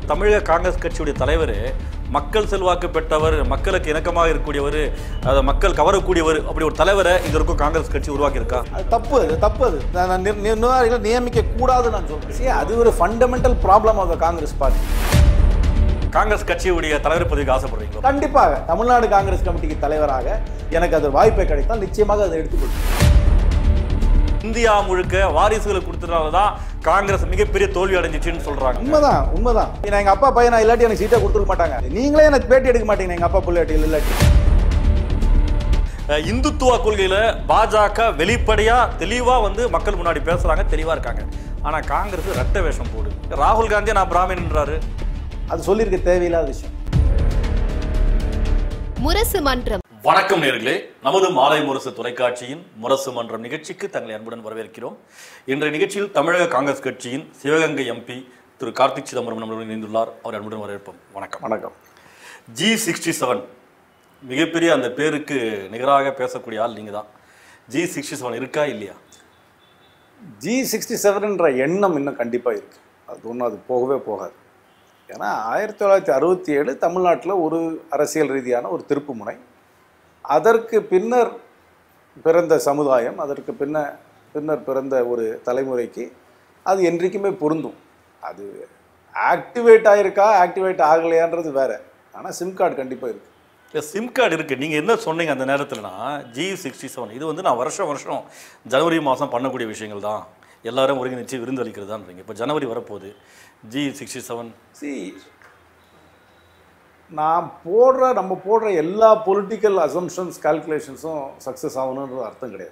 தமிழக காங்கிரஸ் கட்சியுடைய தலைவர் மக்கள் செல்வாக்கு பெற்றவர் மக்களுக்கு இணக்கமாக இருக்கக்கூடியவர் அதை மக்கள் கவரக்கூடியவர் அப்படி ஒரு தலைவரை இது வரைக்கும் காங்கிரஸ் கட்சி உருவாக்கியிருக்கா அது தப்பு அது தப்பு அது நான் நான் நிர்- நிர்வாகிகளை நியமிக்க கூடாதுன்னு நான் சொல்றேன் See, அது ஒரு fundamental problem of the Congress party Congress கட்சியுடைய தலைவர் பதவிக்கு ஆசைப்படுறீங்களா கண்டிப்பாக தமிழ்நாடு காங்கிரஸ் கமிட்டிக்கு தலைவராக எனக்கு அது வாய்ப்பை கிடைத்தால் நிச்சயமாக அதை எடுத்துக்கொள்வேன் இந்தியா முழுக்க வாரிசுகளை கொடுத்ததுனால தான் காங்கிரஸ் மிகப்பெரிய தோல்வி அடைஞ்சிச்சுன்னு சொல்றாங்க உண்மைதான் உண்மைதான் நான் எங்க அப்பா பையனா இல்லாட்டி எனக்கு சீட்டை கொடுத்துருக்க மாட்டாங்க நீங்களே எனக்கு பேட்டி எடுக்க மாட்டீங்க எங்க அப்பா பிள்ளையாட்டி இல்லாட்டி அஹ் இந்துத்துவ கொள்கையில பாஜக வெளிப்படையா தெளிவா வந்து மக்கள் முன்னாடி பேசுறாங்க தெளிவா இருக்காங்க ஆனா காங்கிரஸ் ரெட்ட வேஷம் போடுது ராகுல் காந்தியை நான் பிராமின்ன்றாரு அது சொல்லியிருக்க தேவையில்லாத விஷயம் முரசு மன்றம் வணக்கம் நேர்களே நமது மாலை முரசு தொலைக்காட்சியின் முரசு மன்றம் நிகழ்ச்சிக்கு தங்களை அன்புடன் வரவேற்கிறோம் இன்றைய நிகழ்ச்சியில் தமிழக காங்கிரஸ் கட்சியின் சிவகங்கை எம்பி திரு கார்த்திக் சிதம்பரம் நம்மளுடன் இணைந்துள்ளார் அவர் அன்புடன் வரவேற்போம் வணக்கம் வணக்கம் ஜி சிக்ஸ்டி செவன் மிகப்பெரிய அந்த பேருக்கு நிகராக பேசக்கூடிய ஆள் நீங்கள் தான் ஜி சிக்ஸ்டி செவன் இருக்கா இல்லையா ஜி சிக்ஸ்டி செவன்ன்ற எண்ணம் இன்னும் கண்டிப்பாக இருக்கு அது ஒன்றும் அது போகவே போகாது ஏன்னா ஆயிரத்தி தொள்ளாயிரத்தி அறுபத்தி ஏழு தமிழ்நாட்டில் ஒரு அரசியல் ரீதியான ஒரு திருப்பு முனை அதற்கு பின்னர் பிறந்த சமுதாயம் அதற்கு பின்ன பின்னர் பிறந்த ஒரு தலைமுறைக்கு அது என்றைக்குமே பொருந்தும் அது ஆக்டிவேட் ஆயிருக்கா ஆக்டிவேட் ஆகலையான்றது வேற ஆனால் சிம் கார்டு கண்டிப்பாக இருக்கு இல்லை சிம் கார்டு இருக்குது நீங்கள் என்ன சொன்னீங்க அந்த நேரத்தில்னா ஜி சிக்ஸ்டி செவன் இது வந்து நான் வருஷம் வருஷம் ஜனவரி மாதம் பண்ணக்கூடிய விஷயங்கள் தான் எல்லாரும் ஒருங்கிணைச்சு விருந்து அளிக்கிறதான்றீங்க இப்போ ஜனவரி வரப்போகுது ஜி சிக்ஸ்டி செவன் சி நான் போடுற நம்ம போடுற எல்லா பொலிட்டிக்கல் அசம்ஷன்ஸ் கால்குலேஷன்ஸும் சக்ஸஸ் ஆகணுன்ற அர்த்தம் கிடையாது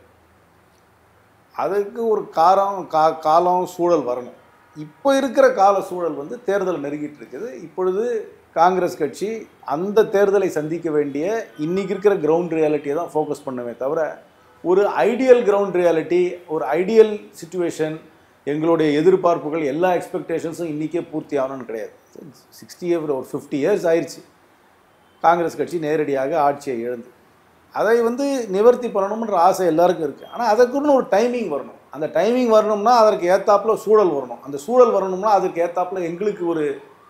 அதுக்கு ஒரு காரம் கா காலம் சூழல் வரணும் இப்போ இருக்கிற கால சூழல் வந்து தேர்தல் நெருங்கிட்டு இருக்குது இப்பொழுது காங்கிரஸ் கட்சி அந்த தேர்தலை சந்திக்க வேண்டிய இன்னைக்கு இருக்கிற கிரவுண்ட் ரியாலிட்டியை தான் ஃபோக்கஸ் பண்ணுமே தவிர ஒரு ஐடியல் கிரவுண்ட் ரியாலிட்டி ஒரு ஐடியல் சுச்சுவேஷன் எங்களுடைய எதிர்பார்ப்புகள் எல்லா எக்ஸ்பெக்டேஷன்ஸும் இன்றைக்கே பூர்த்தி ஆகணும்னு கிடையாது சிக்ஸ்டி இயர் ஒரு ஃபிஃப்டி இயர்ஸ் ஆயிடுச்சு காங்கிரஸ் கட்சி நேரடியாக ஆட்சியை இழந்து அதை வந்து நிவர்த்தி பண்ணணும்ன்ற ஆசை எல்லாருக்கும் இருக்குது ஆனால் அதற்குன்னு ஒரு டைமிங் வரணும் அந்த டைமிங் வரணும்னா அதற்கு ஏத்தாப்புல சூழல் வரணும் அந்த சூழல் வரணும்னா அதற்கு ஏத்தாப்புல எங்களுக்கு ஒரு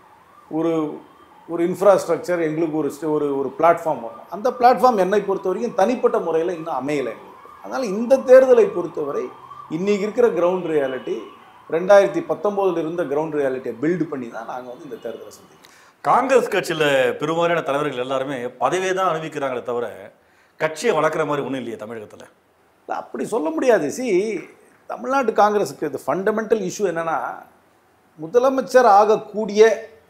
ஒரு ஒரு இன்ஃப்ராஸ்ட்ரக்சர் எங்களுக்கு ஒரு st- ஒரு ஒரு பிளாட்ஃபார்ம் வரணும் அந்த பிளாட்ஃபார்ம் என்னை பொறுத்த வரைக்கும் தனிப்பட்ட முறையில் இன்னும் அமையலை எங்களுக்கு அதனால் இந்த தேர்தலை பொறுத்தவரை இன்னைக்கு இருக்கிற கிரவுண்ட் ரியாலிட்டி ரெண்டாயிரத்தி பத்தொம்போதில் இருந்த கிரவுண்ட் ரியாலிட்டியை பில்டு பண்ணி தான் நாங்கள் வந்து இந்த தேர்தலை சந்திக்கிறோம் காங்கிரஸ் கட்சியில் பெரும்பாலான தலைவர்கள் எல்லாருமே பதவியை தான் அனுபவிக்கிறாங்களே தவிர கட்சியை வளர்க்குற மாதிரி ஒன்றும் இல்லையே தமிழகத்தில் இல்ல, அப்படி சொல்ல முடியாது சி தமிழ்நாட்டு காங்கிரஸுக்கு இது ஃபண்டமெண்டல் இஷ்யூ என்னன்னா முதலமைச்சர் ஆகக்கூடிய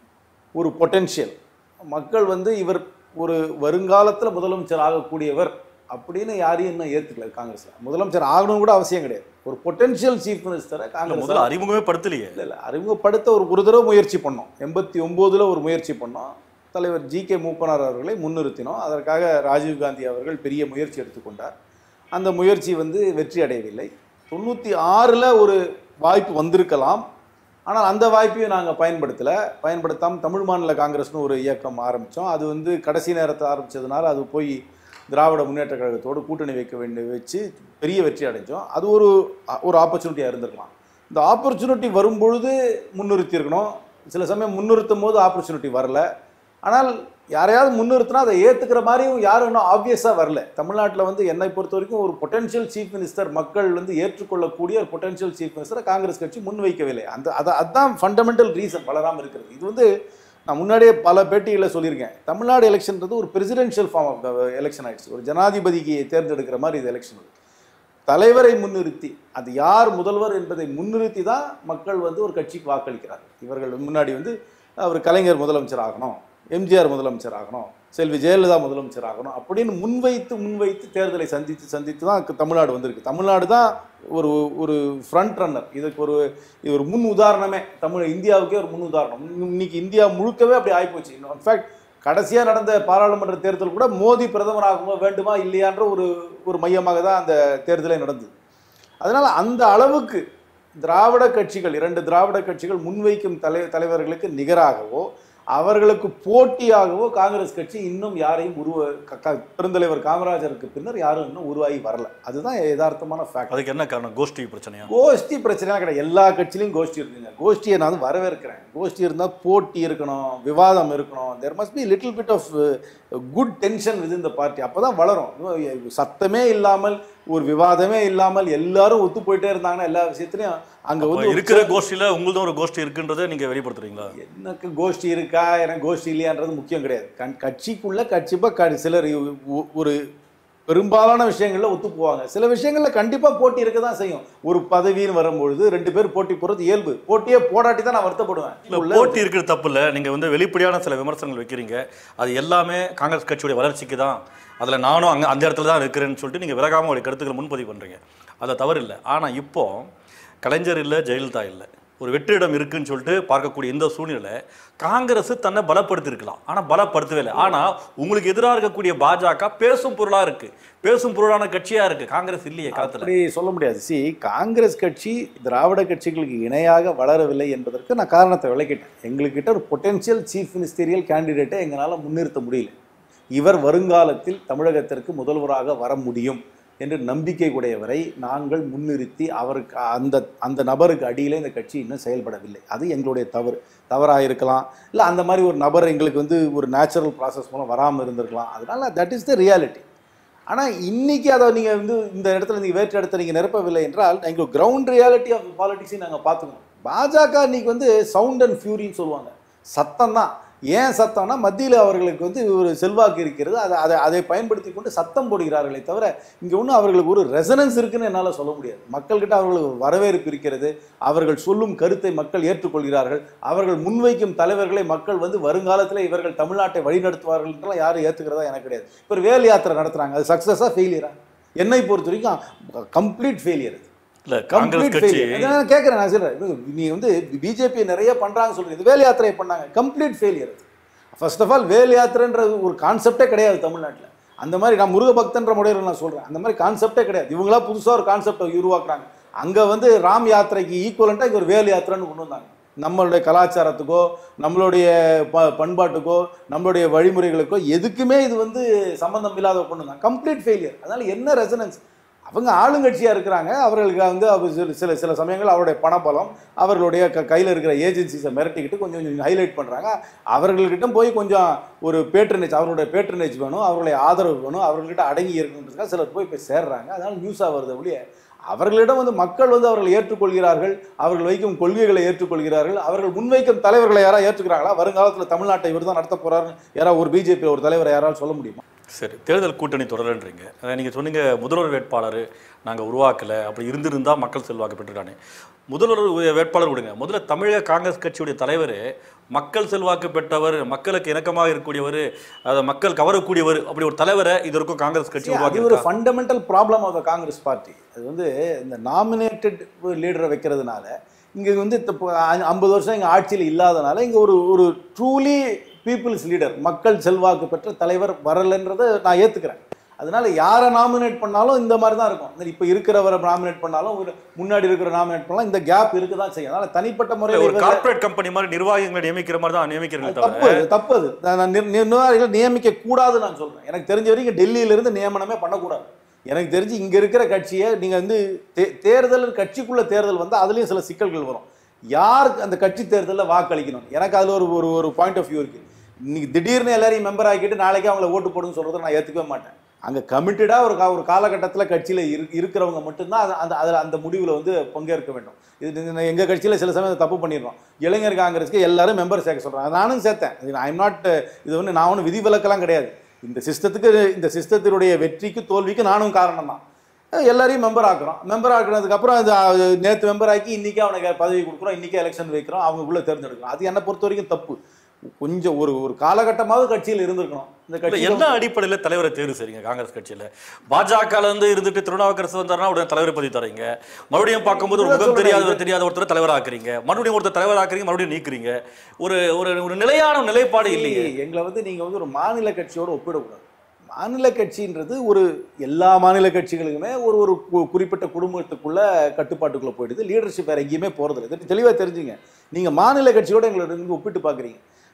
ஒரு பொட்டென்ஷியல் மக்கள் வந்து இவர் ஒரு வருங்காலத்தில் முதலமைச்சர் ஆகக்கூடியவர் அப்படின்னு யாரையும் இன்னும் ஏற்றுக்கல காங்கிரஸில் முதலமைச்சர் ஆகணும் கூட அவசியம் கிடையாது ஒரு பொட்டென்ஷியல் சீஃப் மினிஸ்டரை இல்ல, காங்கிரஸ் முதல்ல அறிமுகமே படுத்தலையே இல்லை இல்லை அறிமுகப்படுத்த ஒரு ஒரு தடவை முயற்சி பண்ணோம் எண்பத்தி ஒம்போதில் ஒரு முயற்சி பண்ணோம் தலைவர் ஜி கே மூப்பனார் அவர்களை முன்னிறுத்தினோம் அதற்காக ராஜீவ் காந்தி அவர்கள் பெரிய முயற்சி எடுத்துக்கொண்டார் அந்த முயற்சி வந்து வெற்றி அடையவில்லை தொண்ணூற்றி ஆறில் ஒரு வாய்ப்பு வந்திருக்கலாம் ஆனால் அந்த வாய்ப்பையும் நாங்கள் பயன்படுத்தலை பயன்படுத்தாமல் தமிழ் மாநில காங்கிரஸ்னு ஒரு இயக்கம் ஆரம்பித்தோம் அது வந்து கடைசி நேரத்தை ஆரம்பித்ததுனால அது போய் திராவிட முன்னேற்ற கழகத்தோடு கூட்டணி வைக்க வேண்டிய வச்சு பெரிய வெற்றி அடைஞ்சோம் அது ஒரு ஒரு ஆப்பர்ச்சுனிட்டியாக இருந்திருக்கலாம் இந்த ஆப்பர்ச்சுனிட்டி வரும்பொழுது முன்னிறுத்தியிருக்கணும் சில சமயம் முன்னிறுத்தும் போது ஆப்பர்ச்சுனிட்டி வரல ஆனால் யாரையாவது முன்னிறுத்தினா அதை ஏற்றுக்கிற மாதிரியும் யாரும் இன்னும் ஆப்வியஸாக வரல தமிழ்நாட்டில் வந்து என்னை பொறுத்த வரைக்கும் ஒரு பொட்டன்ஷியல் சீஃப் மினிஸ்டர் மக்கள் வந்து ஏற்றுக்கொள்ளக்கூடிய ஒரு பொட்டன்ஷியல் சீஃப் மினிஸ்டரை காங்கிரஸ் கட்சி முன்வைக்கவில்லை அந்த அதை அதுதான் ஃபண்டமெண்டல் ரீசன் வளராமல் இருக்கிறது இது வந்து நான் முன்னாடியே பல பேட்டிகளில் சொல்லியிருக்கேன் தமிழ்நாடு எலெக்ஷன்றது ஒரு பிரசிடென்ஷியல் ஃபார்ம் ஆஃப் எலெக்ஷன் ஆயிடுச்சு ஒரு ஜனாதிபதிக்கு தேர்ந்தெடுக்கிற மாதிரி இது எலெக்ஷன் தலைவரை முன்னிறுத்தி அது யார் முதல்வர் என்பதை முன்னிறுத்தி தான் மக்கள் வந்து ஒரு கட்சிக்கு வாக்களிக்கிறார் இவர்கள் முன்னாடி வந்து அவர் கலைஞர் முதலமைச்சர் ஆகணும் எம்ஜிஆர் முதலமைச்சர் ஆகணும் செல்வி ஜெயலலிதா முதலமைச்சர் ஆகணும் அப்படின்னு முன்வைத்து முன்வைத்து தேர்தலை சந்தித்து சந்தித்து தான் க- தமிழ்நாடு வந்திருக்கு தமிழ்நாடு தான் ஒரு ஒரு ஃப்ரண்ட் ரன்னர் இதுக்கு ஒரு இது ஒரு முன் உதாரணமே தமிழ் இந்தியாவுக்கே ஒரு முன் உதாரணம் இன்னைக்கு இந்தியா முழுக்கவே அப்படி ஆகிப்போச்சு இன்ஃபேக்ட் கடைசியாக நடந்த பாராளுமன்ற தேர்தல் கூட மோடி பிரதமர் ஆக வேண்டுமா இல்லையான்ற ஒரு ஒரு மையமாக தான் அந்த தேர்தலே நடந்தது அதனால் அந்த அளவுக்கு திராவிட கட்சிகள் இரண்டு திராவிட கட்சிகள் முன்வைக்கும் தலை தலைவர்களுக்கு நிகராகவோ அவர்களுக்கு போட்டியாகவோ காங்கிரஸ் கட்சி இன்னும் யாரையும் உருவ க- க- பெருந்தலைவர் காமராஜருக்கு பின்னர் யாரும் இன்னும் உருவாகி வரல அதுதான் யதார்த்தமான ஃபேக்ட் அதுக்கு என்ன காரணம் கோஷ்டி பிரச்சனையா கோஷ்டி பிரச்சனைலாம் கிடையாது எல்லா கட்சியிலையும் கோஷ்டி இருக்குங்க கோஷ்டியை நான் வந்து வரவேற்கிறேன் கோஷ்டி இருந்தால் போட்டி இருக்கணும் விவாதம் இருக்கணும் there must be little bit of good tension with இந்த பார்ட்டி அப்போ தான் வளரும் சத்தமே இல்லாமல் ஒரு விவாதமே இல்லாமல் எல்லாரும் ஒத்து போயிட்டே இருந்தாங்கன்னா எல்லா விஷயத்துலையும் அங்கே அப்ப வந்து ஒரு இருக்கிற கோஷ்டியில உங்களுதும் ஒரு கோஷ்டி இருக்குன்றதை நீங்க வெளிப்படுத்துறீங்களா எனக்கு கோஷ்டி இருக்கா எனக்கு கோஷ்டி இல்லையான்றது முக்கியம் கிடையாது கண் கட்சிக்குள்ள கட்சிப்பா க சிலர் ஒ- ஒரு பெரும்பாலான விஷயங்கள்ல ஒத்து போவாங்க சில விஷயங்கள்ல கண்டிப்பா போட்டி இருக்க தான் செய்யும் ஒரு பதவின்னு வரும்பொழுது ரெண்டு பேர் போட்டி போறது இயல்பு போட்டியே போடாட்டி தான் நான் இல்ல வருத்தப்படுவேன் உள்ள போட்டி இருக்கிறது தப்பு இல்ல நீங்க வந்து வெளிப்படையான சில விமர்சனங்கள் வைக்கிறீங்க அது எல்லாமே காங்கிரஸ் கட்சியுடைய வளர்ச்சிக்கு தான் அதுல நானும் அங்க அந்த இடத்துல தான் இருக்கிறேன்னு சொல்லிட்டு நீங்க விலகாம உங்களுடைய கருத்துக்களை முன்பதிவு பண்றீங்க அது தவறு இல்லை ஆனா இப்போ கலைஞர் இல்லை ஜெயலலிதா இல்லை ஒரு வெற்றிடம் இருக்குன்னு சொல்லிட்டு பார்க்கக்கூடிய இந்த சூழ்நிலை காங்கிரஸ் தன்னை பலப்படுத்தியிருக்கலாம் ஆனா பலப்படுத்தவே இல்லை ஆனா உங்களுக்கு எதிராக இருக்கக்கூடிய பாஜக பேசும் பொருளா இருக்கு பேசும் பொருளான கட்சியா இருக்கு காங்கிரஸ் இல்லையே களத்துல அப்படி சொல்ல முடியாது சி காங்கிரஸ் கட்சி திராவிட கட்சிகளுக்கு இணையாக வளரவில்லை என்பதற்கு நான் காரணத்தை விளக்கிட்டேன் எங்கள்கிட்ட ஒரு பொட்டென்ஷியல் சீஃப் மினிஸ்டீரியல் கேண்டிடேட்டை எங்களால் முன்னிறுத்த முடியல இவர் வருங்காலத்தில் தமிழகத்திற்கு முதல்வராக வர முடியும் என்று நம்பிக்கை உடையவரை நாங்கள் முன்னிறுத்தி அவருக்கு அந்த அந்த நபருக்கு அடியில் இந்த கட்சி இன்னும் செயல்படவில்லை அது எங்களுடைய தவறு தவறாக இருக்கலாம் இல்லை அந்த மாதிரி ஒரு நபர் எங்களுக்கு வந்து ஒரு நேச்சுரல் ப்ராசஸ் மூலம் வராமல் இருந்திருக்கலாம் அதனால தட் இஸ் த ரியாலிட்டி ஆனால் இன்னைக்கு அதை நீங்கள் வந்து இந்த இடத்துல நீங்கள் வேற்று இடத்த நீங்கள் நிரப்பவில்லை என்றால் எங்கள் கிரவுண்ட் ரியாலிட்டி ஆஃப் பாலிட்டிக்ஸையும் நாங்கள் பார்த்துக்கணும் பாஜக இன்னைக்கு வந்து சவுண்ட் அண்ட் ஃபியூரின்னு சொல்லுவாங்க சத்தம் தான் ஏன் சத்தம்னா மத்தியில் அவர்களுக்கு வந்து ஒரு செல்வாக்கு இருக்கிறது அதை அதை அதை பயன்படுத்தி கொண்டு சத்தம் போடுகிறார்களே தவிர இங்கே ஒன்றும் அவர்களுக்கு ஒரு ரெசனன்ஸ் இருக்குன்னு என்னால் சொல்ல முடியாது மக்கள்கிட்ட அவர்களுக்கு ஒரு வரவேற்பு இருக்கிறது அவர்கள் சொல்லும் கருத்தை மக்கள் ஏற்றுக்கொள்கிறார்கள் அவர்கள் முன்வைக்கும் தலைவர்களை மக்கள் வந்து வருங்காலத்தில் இவர்கள் தமிழ்நாட்டை வழிநடத்துவார்கள் என்றெல்லாம் யாரும் ஏற்றுக்கிறதா எனக்கு கிடையாது இப்போ வேல் யாத்திரை நடத்துகிறாங்க அது சக்ஸஸாக ஃபெயிலியரா என்னை பொறுத்த வரைக்கும் கம்ப்ளீட் ஃபெயிலியர் இல்ல காங்கிரஸ் கட்சி நான் கேட்குறேன் நான் சொல்கிறேன் நீ வந்து பிஜேபி நிறைய பண்ணுறாங்க சொல்றீங்க இது வேல் யாத்திரை பண்ணாங்க complete failure first of all Vel யாத்திரைன்றது ஒரு கான்செப்டே கிடையாது தமிழ்நாட்டில் அந்த மாதிரி நான் முருக பக்தன்ற முறையில் நான் சொல்கிறேன் அந்த மாதிரி கான்செப்டே கிடையாது இவங்களா புதுசாக ஒரு கான்செப்டை உருவாக்குறாங்க அங்கே வந்து ராம் யாத்திரைக்கு ஈக்குவலண்ட்டாக இங்கே ஒரு வேல் யாத்திரைன்னு கொண்டு வந்தாங்க நம்மளுடைய கலாச்சாரத்துக்கோ நம்மளுடைய ப பண்பாட்டுக்கோ நம்மளுடைய வழிமுறைகளுக்கோ எதுக்குமே இது வந்து சம்பந்தம் இல்லாத கொண்டு வந்தாங்க கம்ப்ளீட் ஃபெயிலியர் அதனால் என்ன ரெசனன்ஸ் அவங்க ஆளுங்கட்சியாக இருக்கிறாங்க அவர்களுக்கு வந்து அவர் சில சில சில சமயங்கள் அவருடைய பணபலம் அவர்களுடைய க கையில் இருக்கிற ஏஜென்சிஸை மிரட்டிக்கிட்டு கொஞ்சம் கொஞ்சம் ஹைலைட் பண்ணுறாங்க அவர்கள்கிட்ட போய் கொஞ்சம் ஒரு பேட்ரனேஜ் அவர்களுடைய பேட்ரனேஜ் வேணும் அவர்களுடைய ஆதரவு வேணும் அவர்கள்கிட்ட அடங்கி இருக்கணுன்றதுக்காக சிலர் போய் போய் சேர்றாங்க அதனால் நியூஸாக வருது ஒழிய அவர்களிடம் வந்து மக்கள் வந்து அவர்கள் ஏற்றுக்கொள்கிறார்கள் அவர்கள் வைக்கும் கொள்கைகளை ஏற்றுக்கொள்கிறார்கள் அவர்கள் முன்வைக்கும் தலைவர்களை யாராவது ஏற்றுக்கிறாங்களா வருங்காலத்தில் தமிழ்நாட்டை இவர் தான் நடத்த போறாருன்னு யாராவது ஒரு பிஜேபி ஒரு தலைவரை யாராவது சொல்ல முடியுமா சரி தேர்தல் கூட்டணி தொடரன்றீங்க அஹ் நீங்க சொன்னீங்க முதல்வர் வேட்பாளர் நாங்க உருவாக்கல அப்படி இருந்திருந்தா மக்கள் செல்வாக்கு பெற்றிருக்கானே முதல்வர் வே- வேட்பாளர் விடுங்க முதல்ல தமிழக காங்கிரஸ் கட்சியுடைய தலைவர் மக்கள் செல்வாக்கு பெற்றவர் மக்களுக்கு இணக்கமாக இருக்கக்கூடியவர் அதை மக்கள் கவரக்கூடியவர் அப்படி ஒரு தலைவரை இது வரைக்கும் காங்கிரஸ் கட்சி அது உருவாக்கி ஒரு fundamental problem of the Congress party அது வந்து இந்த நாமினேட்டட் லீடரை வைக்கிறதுனால இங்கே வந்து ஐம்பது வருஷம் இங்கே ஆட்சியில் இல்லாதனால இங்கே ஒரு ஒரு ட்ரூலி பீப்புள்ஸ் லீடர் மக்கள் செல்வாக்கு பெற்ற தலைவர் வரலைன்றதை நான் ஏற்றுக்கிறேன் அதனால யாரை நாமினேட் பண்ணாலும் இந்த மாதிரி தான் இருக்கும் இப்போ இருக்கிறவரை நாமினேட் பண்ணாலும் ஒரு முன்னாடி இருக்கிற நாமினேட் பண்ணாலும் இந்த கேப் இருக்க தான் செய்யும் அதனால தனிப்பட்ட ஒரு முறையில் கார்ப்பரேட் கம்பெனி மாதிரி நிர்வாகிகளை நியமிக்கிற மாதிரி தான் நியமிக்கிறீங்க அது தவிர தப்பு அது தப்பு அது நான் நான் நிர்- நிர்வாகிகளை நியமிக்க கூடாதுன்னு நான் சொல்றேன் எனக்கு தெரிஞ்ச வரைக்கும் டெல்லியில இருந்து நியமனமே பண்ணக்கூடாது எனக்கு தெரிஞ்சு இங்க இருக்கிற கட்சியை நீங்க வந்து தே- தேர்தல் கட்சிக்குள்ள தேர்தல் வந்து அதுலயும் சில சிக்கல்கள் வரும் யாருக்கு அந்த கட்சி தேர்தலில் வாக்களிக்கணும் எனக்கு அதுல ஒரு ஒரு ஒரு பாயிண்ட் ஆஃப் வியூ இருக்கு இன்னைக்கு திடீர்னு எல்லாரையும் மெம்பர் ஆக்கிட்டு நாளைக்கு அவங்கள ஓட்டு போடுன்னு சொல்றதை நான் ஏத்துக்கவே மாட்டேன் அங்க கமிட்டடா ஒரு கா- ஒரு காலகட்டத்துல கட்சியில இரு- இருக்கிறவங்க மட்டும்தான் அது- அந்த அதுல அந்த முடிவுல வந்து பங்கேற்க வேண்டும் இது இது எங்க கட்சியில சில சமயம் இதை தப்பு பண்ணிடுறோம் இளைஞர் காங்கிரஸ்க்கு எல்லாரும் மெம்பர் சேர்க்க சொல்றாங்க நானும் சேர்த்தேன் ஐ எம் நாட் இது வந்து நான் ஒன்றும் விதிவிலக்கெல்லாம் கிடையாது இந்த சிஸ்டத்துக்கு இந்த சிஸ்டத்தினுடைய வெற்றிக்கு தோல்விக்கு நானும் காரணம் தான் எல்லாரையும் மெம்பர் ஆக்குறோம் மெம்பர் ஆக்குனதுக்கப்புறம் அது நேற்று மெம்பர் ஆக்கி இன்னைக்கு அவனுக்கு பதவி கொடுக்குறோம் இன்னைக்கு எலெக்ஷன் வைக்கிறோம் அவங்களுக்குள்ள தேர்ந்தெடுக்கிறோம் அது என்னை பொறுத்த வரைக்கும் தப்பு கொஞ்சம் ஒரு ஒரு காலகட்டமாவது கட்சியில் இருந்திருக்கணும் இந்த இல்ல, கட்சி என்ன அடிப்படையில் தலைவரை தேர்வு செய்றீங்க காங்கிரஸ் கட்சியில பாஜகல இருந்து இருந்துட்டு திருநாவுக்கரசு வந்தாருன்னா உடனே தலைவரை பத்தி தரீங்க மறுபடியும் பார்க்கும்போது ஒரு முகம் தெரியாதவர் தெரியாத ஒருத்தர் தலைவர் ஆக்குறீங்க மறுபடியும் ஒருத்தர் தலைவர் ஆக்குறீங்க மறுபடியும் நீக்குறீங்க ஒரு ஒரு ஒரு நிலையான நிலைப்பாடு இல்லையே எங்களை வந்து நீங்க வந்து ஒரு மாநில கட்சியோட ஒப்பிடக்கூடாது மாநில கட்சின்றது ஒரு எல்லா மாநில கட்சிகளுக்குமே ஒரு ஒரு கு- குறிப்பிட்ட குடும்பத்துக்குள்ள கட்டுப்பாட்டுக்குள்ள போயிடுது லீடர்ஷிப் வேற எங்கேயுமே போறது இல்லை இது தெளிவா தெரிஞ்சுங்க நீங்க மாநில கட்சியோட எங்களை வந்து ஒப்பிட்டு பாக்குறீங்க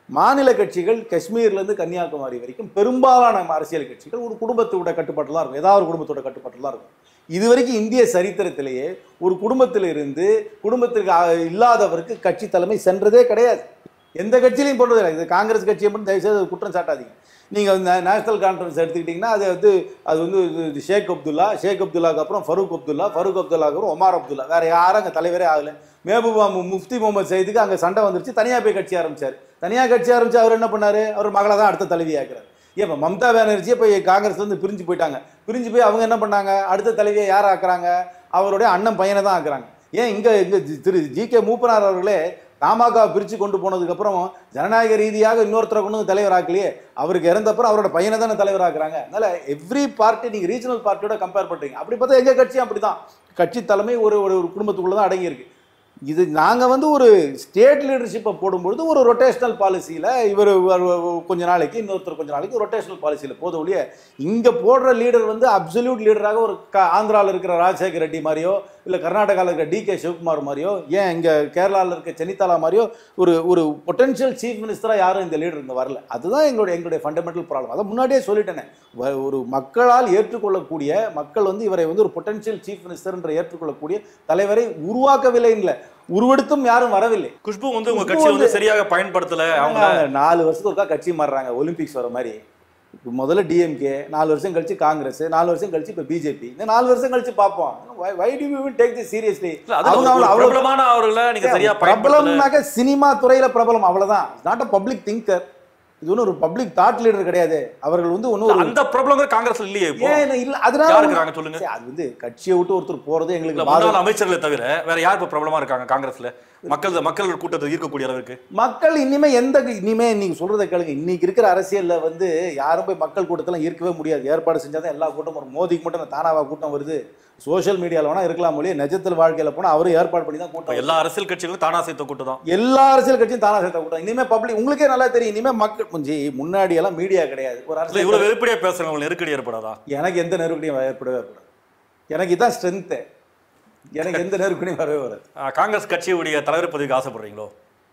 மாநில கட்சிகள் காஷ்மீர்லேருந்து கன்னியாகுமரி வரைக்கும் பெரும்பாலான அரசியல் கட்சிகள் ஒரு குடும்பத்தோட கட்டுப்பாட்டில் தான் இருக்கும் ஏதாவது ஒரு குடும்பத்தோட கட்டுப்பாட்டில் தான் இருக்கும் இது வரைக்கும் இந்திய சரித்திரத்திலேயே ஒரு குடும்பத்தில் இருந்து குடும்பத்திற்கு அ- இல்லாதவருக்கு கட்சி தலைமை சென்றதே கிடையாது எந்த கட்சியிலையும் போடுறது இல்லை இது காங்கிரஸ் கட்சியை மட்டும் தயவுசெய்து அது குற்றம் சாட்டாதீங்க நீங்கள் வந்து நேஷனல் கான்ஃபரன்ஸ் எடுத்துக்கிட்டிங்கன்னா அது வந்து அது வந்து இது- இது ஷேக் அப்துல்லா ஷேக் அப்துல்லாக்கு அப்புறம் ஃபரூக் அப்துல்லா ஃபரூக் அப்துல்லாக்கு அப்புறம் ஒமார் அப்துல்லா வேற யாரும் அங்கே தலைவரே ஆகல மேபூபா மு- முஃப்தி முகமது சைதுக்கு அங்கே சண்டை வந்துருச்சு தனியாக போய் கட்சி ஆரம்பிச்சார் தனியாக கட்சி ஆரம்பிச்சு அவர் என்ன பண்ணாரு அவர் மகளை தான் அடுத்த தலைவி ஆக்குறாரு ஏன் இப்போ மம்தா பானர்ஜி இப்போ காங்கிரஸ்லேருந்து பிரிஞ்சு போயிட்டாங்க பிரிஞ்சு போய் அவங்க என்ன பண்ணாங்க அடுத்த தலைவியை யார் ஆக்குறாங்க அவருடைய அண்ணன் பையனை தான் ஆக்குறாங்க ஏன் இங்கே இங்கே திரு ஜி கே மூப்பனார் அவர்களே தமாக பிரித்து கொண்டு போனதுக்கப்புறம் ஜனநாயக ரீதியாக இன்னொருத்தரை கொண்டு வந்து தலைவர் ஆக்கலையே அவருக்கு இறந்தப்புறம் அவரோட பையனை தானே தலைவர் ஆக்குறாங்க அதனால எவ்ரி பார்ட்டி நீங்கள் ரீஜனல் பார்ட்டியோட கம்பேர் பண்ணுறீங்க அப்படி பார்த்தா எங்கள் கட்சியும் அப்படி தான் கட்சி தலைமை ஒரு ஒரு ஒரு குடும்பத்துக்குள்ளே தான் அடங்கியிருக்கு இது நாங்கள் வந்து ஒரு ஸ்டேட் லீடர்ஷிப்பை போடும்பொழுது ஒரு ரொட்டேஷனல் பாலிசியில் இவர் கொஞ்ச நாளைக்கு இன்னொருத்தர் கொஞ்ச நாளைக்கு ரொட்டேஷனல் பாலிசியில் போத ஒழிய இங்கே போடுற லீடர் வந்து அப்சல்யூட் லீடராக ஒரு க ஆந்திராவில் இருக்கிற ராஜசேகர் ரெட்டி மாதிரியோ இல்லை கர்நாடகாவில் இருக்கிற டி கே சிவகுமார் மாதிரியோ ஏன் இங்கே கேரளாவில் இருக்க சென்னித்தாலா மாதிரியோ ஒரு ஒரு பொட்டன்ஷியல் சீஃப் மினிஸ்டராக யாரும் இந்த லீடர் இங்கே வரல அதுதான் எங்களுடைய எங்களுடைய ஃபண்டமெண்டல் ப்ராப்ளம் அதை முன்னாடியே சொல்லிட்டேனே வ- ஒரு மக்களால் ஏற்றுக்கொள்ளக்கூடிய மக்கள் வந்து இவரை வந்து ஒரு பொட்டன்ஷியல் சீஃப் மினிஸ்டர் என்று ஏற்றுக்கொள்ளக்கூடிய தலைவரை உருவாக்கவில்லை இல்லை உருவெடுத்தும் யாரும் வரவில்லை குஷ்பு வந்து உங்க குஷ்பு கட்சி வந்து வந்து- சரியாக பயன்படுத்தல அவங்க அவங்க நாலு வருஷத்துக்கு ஒருக்கா கட்சி மாறுறாங்க ஒலிம்பிக்ஸ் வர மாதிரி இப்ப முதல்ல டிஎம்கே நாலு வருஷம் கழிச்சு காங்கிரஸ் நாலு வருஷம் கழிச்சு இப்போ பிஜேபி இந்த நாலு வருஷம் கழிச்சு பார்ப்போம் why do you take the seriously இல்ல, அதுல ஒரு- ஒரு பிரபலமான அவர்களை நீங்க சரியா பயன்படுத்தல பிரபலம்னாக்க சினிமா துறையில பிரபலம் அவ்வளவுதான் நாட் அ பப்ளிக் திங்கர் இது ஒன்றும் ஒரு பப்ளிக் தாட் லீடர் கிடையாது அவர்கள் வந்து ஒன்றும் ஒரு அந்த பிரபலங்கிற காங்கிரஸ்ல இல்லையே இப்போ ஏன் இல்ல அதனால யார் இருக்கிறாங்க சொல்லுங்க சரி, அது வந்து கட்சியை விட்டு ஒருத்தர் போறது இல்ல எங்களுக்கு முன்னாள் பாதகம். அமைச்சர்களை தவிர வேற யார் இப்ப பிரபலமா இருக்காங்க காங்கிரஸ்ல மக்கள் மக்கள் கூட்டத்தை ஈர்க்கக்கூடிய அளவுக்கு மக்கள் இனிமே எந்த இனிமே நீங்க சொல்றதை கேளுங்க இன்னைக்கு இருக்கிற அரசியல்ல வந்து யாரும் போய் மக்கள் கூட்டத்தெல்லாம் ஈர்க்கவே முடியாது ஏற்பாடு செஞ்சாதான் எல்லா கூட்டம் வரும் மோதிக்கு மட்டும் தானாவா கூட்டம் வருது சோஷியல் மீடியால வேணா இருக்கலாம் மொழியே நிஜத்தில் வாழ்க்கையில போனா அவரும் ஏற்பாடு பண்ணி தான் இப்ப கூட்டம் எல்லா அரசியல் கட்சிகளும் தானா சேர்த்த கூட்டம் தான் எல்லா அரசியல் கட்சியும் தானா சேர்த்த கூட்டம் இனிமே பப்ளிக் உங்களுக்கே நல்லா தெரியும் இனிமே மக்கள் கொஞ்சம் முன்னாடி எல்லாம் மீடியா கிடையாது ஒரு இல்ல அரசியல் இவ்வளவு வெளிப்படையா பேசுறவங்க உங்களுக்கு நெருக்கடி ஏற்படாதா எனக்கு எந்த நெருக்கடியும் ஏற்படவே ஏற்படாது எனக்கு இதான் ஸ்ட்ரென்த்து எனக்கு எந்த நெருக்கடியும் வரவே வராது ஆஹ், காங்கிரஸ் கட்சியுடைய தலைவர் பதவிக்கு ஆசைப்படுறீங்களோ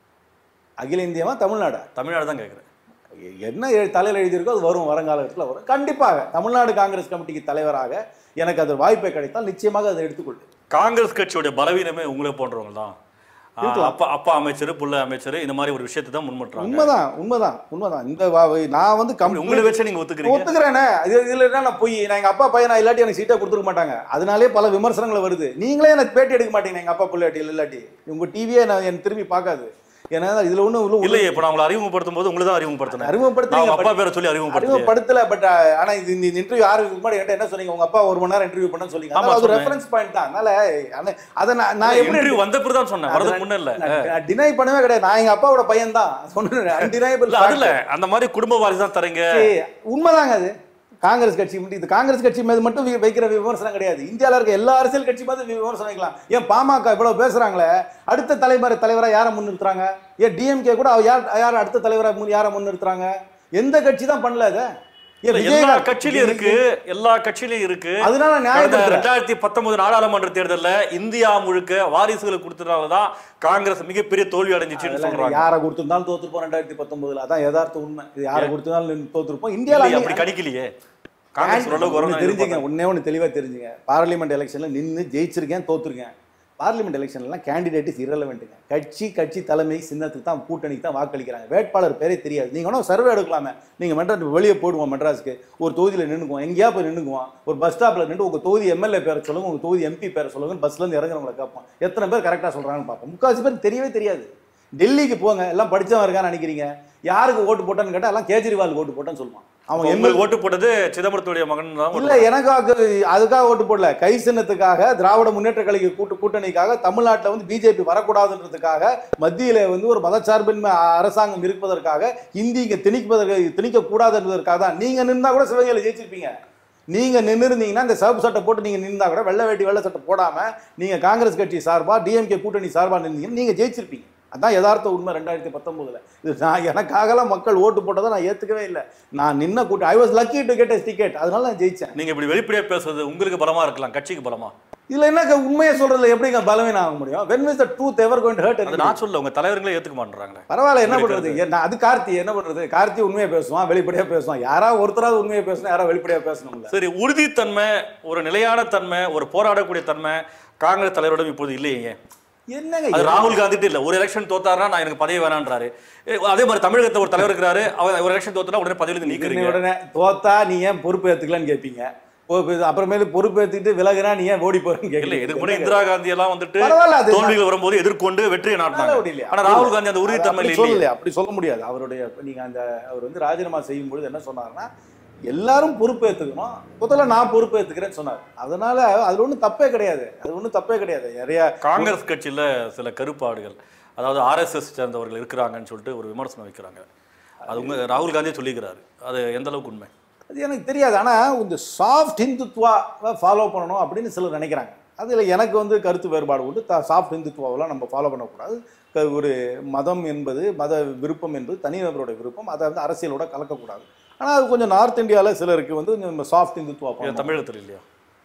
அகில இந்தியமா தமிழ்நாடா தமிழ்நாடு தான் கேட்குறேன் என்ன எழு- தலையில் எழுதியிருக்கோ அது வரும் வருங்காலத்தில் வரும் கண்டிப்பாக தமிழ்நாடு காங்கிரஸ் கமிட்டிக்கு தலைவராக எனக்கு அது வாய்ப்பை கிடைத்தால் நிச்சயமாக அதை எடுத்துக்கொள்வேன் காங்கிரஸ் கட்சியோட பலவீனமே உங்களை போன்றவங்க தான் ஆஹ், இருக்கலாம். அப்பா அப்பா அமைச்சர் புள்ள அமைச்சர் இந்த மாதிரி ஒரு விஷயத்தை தான் முன்மட்டுறாங்க உண்மைதான் உண்மைதான் உண்மைதான் இந்த வா- நான் வந்து உங்களை கம்பெனி வச்சு நீங்க ஒத்துக்கிறீங்க ஒத்துக்கிறேனே இது இதுல என்ன நான் போய் நான் எங்க அப்பா பையனா இல்லாட்டி எனக்கு சீட்டை கொடுத்துருக்க மாட்டாங்க அதனாலே பல விமர்சனங்கள் வருது நீங்களே எனக்கு பேட்டி எடுக்க மாட்டீங்க எங்க அப்பா பிள்ளாட்டி இல்லாட்டி உங்க டிவியே நான் என் திரும்பி பார்க்காது ஏன்னா இதுல ஒன்றும் இல்லையே இப்ப நான் உங்களை அறிமுகப்படுத்தும் போது உங்களை தான் அறிமுகப்படுத்தினேன் நான் அறிமுகப்படுத்துறீங்க உங்க அப்பா பேரை சொல்லி அறிமுகப்படுத்தி அறிமுகப்படுத்தல பட் ஆனா இது இந்த இன்டர்வியூ யாரு இதுக்கு முன்னாடி என்கிட்ட என்ன சொன்னீங்க உங்க அப்பா ஒரு மணி நேரம் இன்டர்வியூ பண்ண சொன்னீங்க ஆமா, அதனால அது சொன்னேன். ரெஃபரன்ஸ் பாயிண்ட் தான் அதனால ஆனா, அதை நான் நான் எப்படி இன்டர்வியூ வந்த பிறகு தான் சொன்னேன் வரதுக்கு முன்ன இல்ல டினை பண்ணவே கிடையாது நான் எங்க அப்பாவோட பையன் தான் சொன்னேன் அன்டினைபிள் இல்ல அதுல அந்த மாதிரி குடும்ப வாரிசு தான் தரீங்க உண்மைதாங்க அது காங்கிரஸ் கட்சி மட்டும் இது காங்கிரஸ் கட்சி மீது மட்டும் வி- வைக்கிற விமர்சனம் கிடையாது இந்தியாவில் இருக்க எல்லா அரசியல் கட்சி மீது வி- விமர்சனம் வைக்கலாம் ஏன் பாமக இவ்வளவு பேசுறாங்களே அடுத்த தலைமுறை தலைவரா யாரை முன்னிறுத்துறாங்க ஏன் டிஎம்கே கூட அவ யார் யார் அடுத்த தலைவரா முன் யாரை முன்னிறுத்துறாங்க எந்த கட்சி தான் பண்ணல அதை ஏன் எல்லா விஜயகாந்த் கட்சியிலும் இருக்கு எல்லா கட்சியிலும் இருக்கு அதனால கடந்த நியாயப்படுத்துறேன் ரெண்டாயிரத்தி பத்தொன்பது நாடாளுமன்ற தேர்தல்ல இந்தியா முழுக்க வாரிசுகளை கொடுத்ததுனாலதான் காங்கிரஸ் மிகப்பெரிய தோல்வி அடைஞ்சிச்சுன்னு அதெல்லாம் சொல்றாங்க யாரை கொடுத்திருந்தாலும் தோத்துருப்போம் ரெண்டாயிரத்தி பத்தொன்பதுல அதான் யதார்த்த உண்மை இது யாரை கொடுத்திருந்தாலும் தோத்துருப்போம் இல்லையே, இந்தியாவில் அப்படி கணிக்கலையே காங்கிரஸ் ஓரளவுக்கு ஒண்ணு வரும் தெரிஞ்சுங்க ஒண்ணே ஒன்று தெளிவாக தெரிஞ்சுங்க பார்லிமெண்ட் எலெக்ஷனில் நின்று ஜெயிச்சிருக்கேன் தோத்துருக்கேன் பார்லிமெண்ட் எலெக்ஷன்லாம் கேண்டிடேட் இஸ் இரலவெண்ட்டுங்க கட்சி கட்சி தலைமை சின்னத்துக்கு தான் கூட்டணிக்கு தான் வாக்களிக்கிறாங்க வேட்பாளர் பேரே தெரியாது நீங்கள் வேணா சர்வே எடுக்கலாமே நீங்கள் மெட்ராஸ் வெளியே போடுவோம் மெட்ராஸ்க்கு ஒரு தொகுதியில் நின்றுக்குவோம் எங்கேயா போய் நின்றுக்குவோம் ஒரு பஸ் ஸ்டாப்பில் நின்று உங்கள் தொகுதி எம்எல்ஏ பேரை சொல்லுங்க உங்கள் தொகுதி எம்பி பேரை சொல்லுங்க பஸ்லேருந்து இறங்குறவங்களை கேட்போம் எத்தனை பேர் கரெக்டாக சொல்கிறாங்கன்னு பார்ப்போம் முக்கால்வாசி பேர் தெரியவே தெரியாது டெல்லிக்கு போங்க எல்லாம் படிச்சவன் இருக்கான்னு நினைக்கிறீங்க யாருக்கு ஓட்டு போட்டான்னு கேட்டால் எல்லாம் கேஜ்ரிவாலுக்கு ஓட்டு போட்டான்னு சொல்லுவான் அவன் எம்எல்ஏ உங்களுக்கு ஓட்டு போட்டது சிதம்பரத்துடைய மகன் தான் இல்ல எனக்காக அதுக்காக ஓட்டு போடல கை சின்னத்துக்காக திராவிட முன்னேற்ற கழக கூட்டு கூட்டணிக்காக தமிழ்நாட்டில் வந்து பிஜேபி வரக்கூடாதுன்றதுக்காக மத்தியில வந்து ஒரு மதச்சார்பின்மை அரசாங்கம் இருப்பதற்காக ஹிந்தி இங்க திணிப்பதற்கு திணிக்க கூடாது என்பதற்காக தான் நீங்க நின்னா கூட சிவகங்கையில ஜெயிச்சிருப்பீங்க நீங்க நின்று இருந்தீங்கன்னா இந்த சிவப்பு சட்டை போட்டு நீங்க நின்றா கூட வெள்ளை வேட்டி வெள்ளை சட்டை போடாம நீங்க காங்கிரஸ் கட்சி சார்பா டிஎம்கே கூட்டணி சார்பா நின்றீங்கன்னா நீங்க ஜெயிச்சிருப்பீங்க அதான் யதார்த்த உண்மை ரெண்டாயிரத்தி பத்தொன்பதுல இது நான் எனக்காகலாம் மக்கள் ஓட்டு போட்டதை நான் ஏத்துக்கவே இல்லை நான் நின்ன கூட்டம் I was lucky to get as ticket அதனால நான் ஜெயிச்சேன் நீங்க இப்படி வெளிப்படையா பேசுறது உங்களுக்கு பலமா இருக்கலாம் கட்சிக்கு பலமா இதுல என்ன உண்மையை சொல்றதுல எப்படிங்க பலவீனம் ஆக முடியும் when is the truth ever going to hurt அது anybody? நான் சொல்ல உங்க தலைவர்களே ஏத்துக்க மாட்டேறாங்களே பரவாயில்ல என்ன உங்களுக்கு பண்றது என்ன அது கார்த்தி என்ன பண்றது கார்த்தி உண்மையை பேசுவான் வெளிப்படையா பேசுவான் யாராவது ஒருத்தராவது உண்மையை பேசணும் யாராவது வெளிப்படையா பேசணும்ல சரி உறுதித்தன்மை ஒரு நிலையான தன்மை ஒரு போராடக்கூடிய தன்மை காங்கிரஸ் தலைவரிடம் இப்போது இல்லையே என்னங்க அது ராகுல் காந்திட்டு இல்ல ஒரு எலெக்ஷன் தோத்தாருன்னா நான் எனக்கு பதவி வேணான்றாரு ஏ, அதே மாதிரி தமிழகத்தை ஒரு தலைவர் இருக்கிறாரு அவர் ஒரு எலெக்ஷன் தோத்தா உடனே பதவியிலிருந்து இன்னை நீக்கிறீங்க உடனே தோத்தா நீ ஏன் பொறுப்பு ஏத்துக்கலன்னு கேட்பீங்க பொ- பொ- அப்புறமேலு பொறுப்பு ஏத்துக்கிட்டு விலகுனா நீ ஏன் ஓடி போறேன்னு இல்ல கேட்கல இதுக்கு முன்னாடி இந்திரா காந்தி எல்லாம் வந்துட்டு பரவாயில்ல, அது தோல்விகள் வரும்போது எதிர்கொண்டு வெற்றியை நாட்டினாங்க அப்படி இல்லையா? ஆனா ராகுல் காந்தி அந்த உறுதித்தன்மை அப்படி இல்லையே சொல்லலையா அப்படி சொல்ல முடியாது அவருடைய நீங்க அந்த அவர் வந்து ராஜினாமா செய்யும் பொழுது என்ன சொன்னாருன்னா எல்லாரும் பொறுப்பு ஏத்துக்கணும் முதல்ல நான் பொறுப்பு ஏத்துக்கிறேன்னு சொன்னார் அதனால அதுல ஒண்ணும் தப்பே கிடையாது அது ஒண்ணும் தப்பே கிடையாது நிறைய காங்கிரஸ் கட்சியில சில கருப்பாடுகள் அதாவது ஆர்எஸ்எஸ் சேர்ந்தவர்கள் இருக்கிறாங்கன்னு சொல்லிட்டு ஒரு விமர்சனம் வைக்கிறாங்க அது உங்க ராகுல் காந்தியே சொல்லிக்கிறாரு அது எந்த அளவுக்கு உண்மை அது எனக்கு தெரியாது ஆனா இந்த சாஃப்ட் ஹிந்துத்வா ஃபாலோ பண்ணணும் அப்படின்னு சிலர் நினைக்கிறாங்க அதுல எனக்கு வந்து கருத்து வேறுபாடு உண்டு சாஃப்ட் ஹிந்துத்வாவெல்லாம் நம்ம ஃபாலோ பண்ணக்கூடாது க- ஒரு மதம் என்பது மத விருப்பம் என்பது தனிநபரோட விருப்பம் அதை வந்து அரசியலோட கலக்கக்கூடாது ஆனா அது கொஞ்சம் நார்த் இந்தியால சிலருக்கு வந்து நம்ம சாஃப்ட் ஹிந்துத்வா இது பண்ணணும். தமிழகத்தில் இல்லையா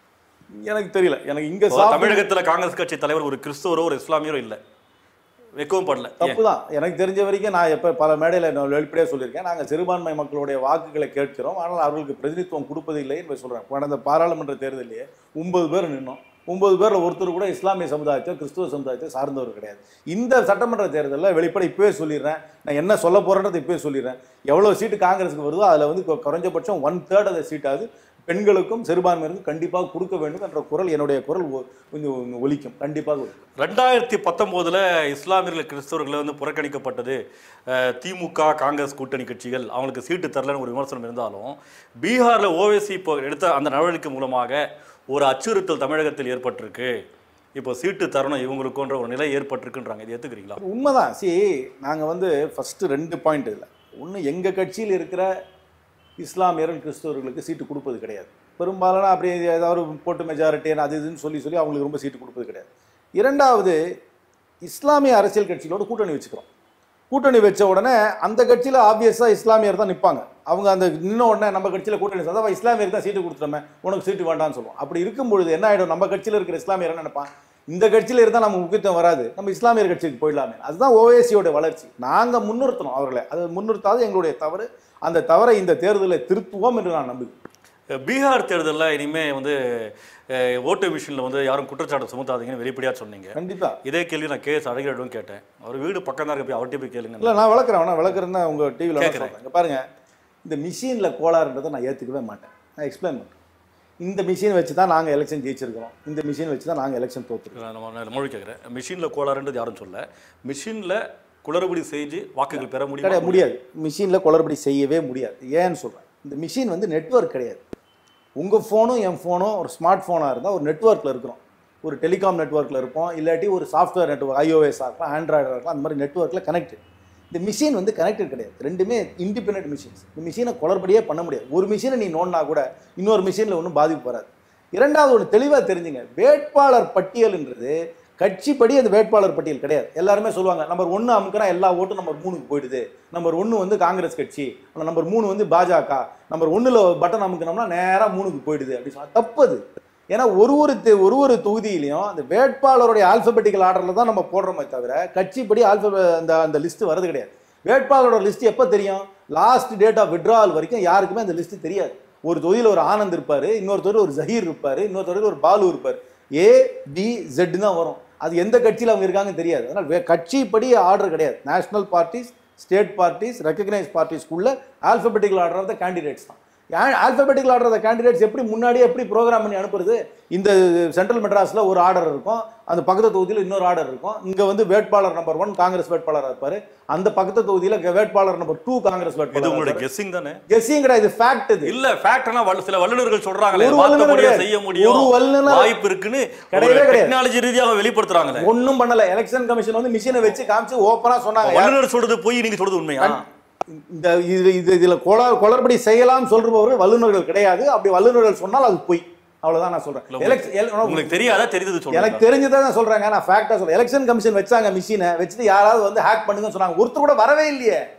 எனக்கு தெரியல எனக்கு இங்க இப்போ சாஃப்ட் தமிழகத்துல காங்கிரஸ் கட்சி தலைவர் ஒரு கிறிஸ்தவரோ ஒரு இஸ்லாமியரோ இல்ல வைக்கவும் படல ஏன்? தப்பு தான் எனக்கு தெரிஞ்ச வரைக்கும் நான் எப்போ பல மேடையில் நான் வெளிப்படையாக சொல்லியிருக்கேன் நாங்கள் சிறுபான்மை மக்களுடைய வாக்குகளை கேட்கிறோம் ஆனால் அவர்களுக்கு பிரதிநிதித்துவம் கொடுப்பதில்லை என்று சொல்கிறேன் கடந்த பாராளுமன்ற தேர்தலிலே ஒன்பது பேர் நின்னோம் ஒன்பது பேரில் ஒருத்தர் கூட இஸ்லாமிய சமுதாயத்தை கிறிஸ்துவ சமுதாயத்தை சார்ந்தவர் கிடையாது இந்த சட்டமன்ற தேர்தலில் வெளிப்படை இப்போவே சொல்லிடுறேன் நான் என்ன சொல்ல போகிறேன்றதை இப்போவே சொல்லிடுறேன் எவ்வளோ சீட்டு காங்கிரஸுக்கு வருதோ அதில் வந்து கொ- குறைஞ்சபட்சம் ஒன் தேர்ட் அந்த சீட்டாவது பெண்களுக்கும் சிறுபான்மையினருக்கும் கண்டிப்பாக கொடுக்க வேண்டும் என்ற குரல் என்னுடைய குரல் ஒ- கொஞ்சம் ஒலிக்கும் கண்டிப்பாக ஒலிக்கும் ரெண்டாயிரத்தி பத்தொம்போதுல இஸ்லாமியர்கள் கிறிஸ்தவர்கள் வந்து புறக்கணிக்கப்பட்டது அஹ், திமுக காங்கிரஸ் கூட்டணி கட்சிகள் அவங்களுக்கு சீட்டு தரலன்னு ஒரு விமர்சனம் இருந்தாலும் பீகார்ல ஓவைசி இப்போ எடுத்த அந்த நடவடிக்கை மூலமாக ஒரு அச்சுறுத்தல் தமிழகத்தில் ஏற்பட்டிருக்கு இப்போ சீட்டு தரணும் இவங்களுக்குன்ற ஒரு நிலை ஏற்பட்டிருக்குன்றாங்க இது ஏத்துக்கிறீங்களா உண்மைதான் சி நாங்கள் வந்து ஃபஸ்ட்டு ரெண்டு பாயிண்ட் இதில் ஒன்று எங்கள் கட்சியில் இருக்கிற இஸ்லாமியர்கள் கிறிஸ்தவர்களுக்கு சீட்டு கொடுப்பது கிடையாது பெரும்பாலான அப்படி ஏதாவது ஒரு போட்டு மெஜாரிட்டி அது இதுன்னு சொல்லி சொல்லி அவங்களுக்கு ரொம்ப சீட்டு கொடுப்பது கிடையாது இரண்டாவது இஸ்லாமிய அரசியல் கட்சிகளோட கூட்டணி வச்சுக்கிறோம் கூட்டணி வச்ச உடனே அந்த கட்சியில் ஆப்வியஸாக இஸ்லாமியர் தான் நிற்பாங்க அவங்க அந்த நின்ன உடனே நம்ம கட்சியில் கூட்டணி சேர்ந்தா அவன் இஸ்லாமியருக்கு தான் சீட்டு கொடுத்துட்டோமே உனக்கு சீட்டு வேண்டாம்னு சொல்லுவோம் அப்படி இருக்கும் பொழுது என்ன ஆகிடும் நம்ம கட்சியில் இருக்கிற இஸ்லாமியர் என்ன நினைப்பான் இந்த கட்சியில் இருந்தால் நம்ம முக்கியத்துவம் வராது நம்ம இஸ்லாமியர் கட்சிக்கு போயிடலாமே அதுதான் ஓவேசியோட வளர்ச்சி நாங்கள் முன்னிறுத்தணும் அவர்களை அது முன்னிறுத்தாது எங்களுடைய தவறு அந்த தவறை இந்த தேர்தலில் திருத்துவோம் என்று நான் நம்புகிறேன் அஹ், பீகார் தேர்தலில் இனிமே வந்து அஹ், ஓட்டு மிஷினில் வந்து யாரும் குற்றச்சாட்டு சுமத்தாதீங்கன்னு வெளிப்படையா சொன்னீங்க கண்டிப்பா இதே கேள்வி நான் கேஎஸ் அழகிரிடம் கேட்டேன் அவர் வீடு பக்கம் தான் இருக்கு போய் அவர்கிட்ட போய் கேளுங்க இல்லை நான் வளர்க்குறேன் வேணா வளர்க்குறேன்னா உங்கள் டிவியில் கேட்குறேன். சொல்கிறேன் இங்க பாருங்க இந்த மிஷினில் கோளாறுன்றதை நான் ஏற்றுக்கவே மாட்டேன் நான் எக்ஸ்பிளைன் பண்ணுறேன் இந்த மிஷின் வச்சு தான் நாங்கள் எலெக்ஷன் ஜெயிச்சிருக்கிறோம் இந்த மிஷின் வச்சு தான் நாங்கள் எலெக்ஷன் தோற்றுருக்கோம் நான் நம்ம மொழி கேட்குறேன் மிஷினில் கோளாறுன்றது யாரும் சொல்ல மிஷினில் குளறுபடி செஞ்சு வாக்குகள் பெற முடியும் கிடையாது முடியாது மிஷினில் குளறுபடி செய்யவே முடியாது ஏன்னு சொல்கிறேன் இந்த மிஷின் வந்து நெட்வொர்க் கிடையாது உங்கள் ஃபோனும் என் ஃபோனும் ஒரு ஸ்மார்ட் ஃபோனாக இருந்தால் ஒரு நெட்வொர்க்கில் இருக்கிறோம் ஒரு டெலிகாம் நெட்வொர்க்கில் இருப்போம் இல்லாட்டி ஒரு சாஃப்ட்வேர் நெட்வொர்க் ஐஓஎஸ் இருக்கலாம் ஆண்ட்ராய்டாக இருக்கலாம் அந்த மாதிரி நெட்வொர்க்கில் கனெக்டட் இந்த மிஷின் வந்து கனெக்டட் கிடையாது ரெண்டுமே இண்டிபெண்டன்ட் மிஷின்ஸ் இந்த மிஷினை குளறுபடியே பண்ண முடியாது ஒரு மிஷினை நீ நோண்டினா கூட இன்னொரு மிஷினில் ஒன்றும் பாதிப்பு வராது இரண்டாவது ஒன்று தெளிவாக தெரிஞ்சுங்க வேட்பாளர் பட்டியல்ன்றது கட்சிப்படி அந்த வேட்பாளர் பட்டியல் கிடையாது எல்லாருமே சொல்லுவாங்க நம்பர் ஒன்று அமுக்கினா எல்லா ஓட்டும் நம்பர் மூணுக்கு போயிடுது நம்பர் ஒன்று வந்து காங்கிரஸ் கட்சி ஆனால் நம்பர் மூணு வந்து பாஜக நம்பர் ஒன்றில் பட்டன் அமுக்கினோம்னா நேராக மூணுக்கு போயிடுது அப்படின்னு சொன்னா தப்பு அது ஏன்னா ஒரு ஒரு தெ- ஒரு ஒரு தொகுதியிலையும் அந்த வேட்பாளருடைய ஆல்பபெட்டிக்கல் ஆர்டரில் தான் நம்ம போடுறோமே தவிர கட்சிப்படி ஆல்ப அந்த அந்த லிஸ்ட் வரது கிடையாது வேட்பாளரோட லிஸ்ட் எப்போ தெரியும் லாஸ்ட் டேட் ஆஃப் விட்ராவல் வரைக்கும் யாருக்குமே அந்த லிஸ்ட் தெரியாது ஒரு தொகுதியில் ஒரு ஆனந்த் இருப்பார் இன்னொரு தொகுதியில் ஒரு ஜஹீர் இருப்பார் இன்னொரு தொகுதியில் ஒரு பாலு இருப்பார் ஏ பி ஜெட் தான் வரும் அது எந்த கட்சியில் அவங்க இருக்காங்கன்னு தெரியாது அதனால் வே- கட்சிப்படி ஆர்டர் கிடையாது national parties state parties recognise பார்ட்டிஸ்க்குள்ள alphabetical order of the candidates தான் alphabetical order of the candidates எப்படி முன்னாடியே எப்படி ப்ரோக்ராம் பண்ணி அனுப்புறது இந்த சென்ட்ரல் மெட்ராஸில் ஒரு ஆர்டர் இருக்கும் அந்த பக்கத்து தொகுதியில் இன்னொரு ஆர்டர் இருக்கும் இங்கே வந்து வேட்பாளர் நம்பர் ஒன் காங்கிரஸ் வேட்பாளராக இருப்பார் அந்த பக்கத்து தொகுதியில் வேட்பாளர் நம்பர் டூ காங்கிரஸ் இது வேட்பாளர் உங்களுடைய கெஸ்ஸிங் தானே கெஸ்ஸிங் கிடையாது ஃபேக்ட் இது இல்ல ஃபேக்ட்னா சில வல்லுநர்கள் சொல்றாங்களே ஒரு மாத்த வல்லுநர் முடியும் கிடையாது. செய்ய முடியும் ஒரு வல்லுநர் வாய்ப்பு இருக்குன்னு கிடையவே கிடையாது. டெக்னாலஜி ரீதியாக வெளிப்படுத்துறாங்களே ஒன்றும் பண்ணல எலெக்ஷன் கமிஷன் வந்து மிஷினை வச்சு காமிச்சு ஓப்பனாக சொன்னாங்க வல்லுநர் சொல்றது போய் நீங்க சொல்றது உண்மையா இந்த இது இது இதில் கொளர் குளறுபடி செய்யலாம் சொல்றவர்கள் வல்லுநர்கள் கிடையாது அப்படி வல்லுநர்கள் சொன்னால் அது பொய் அவ்வளவுதான் நான் சொல்றேன் இல்ல, Elec- el- உங்களுக்கு தெரியாதா தெரிஞ்சது எனக்கு சொல்லுங்க தெரிஞ்சதை நான் சொல்றேங்க நான் ஃபேக்டா சொல்றேன் எலெக்ஷன் கமிஷன் வச்சாங்க மிஷினை வச்சுட்டு யாராவது வந்து ஹேக் பண்ணுங்கன்னு சொன்னாங்க ஒருத்தர் கூட வரவே இல்லையே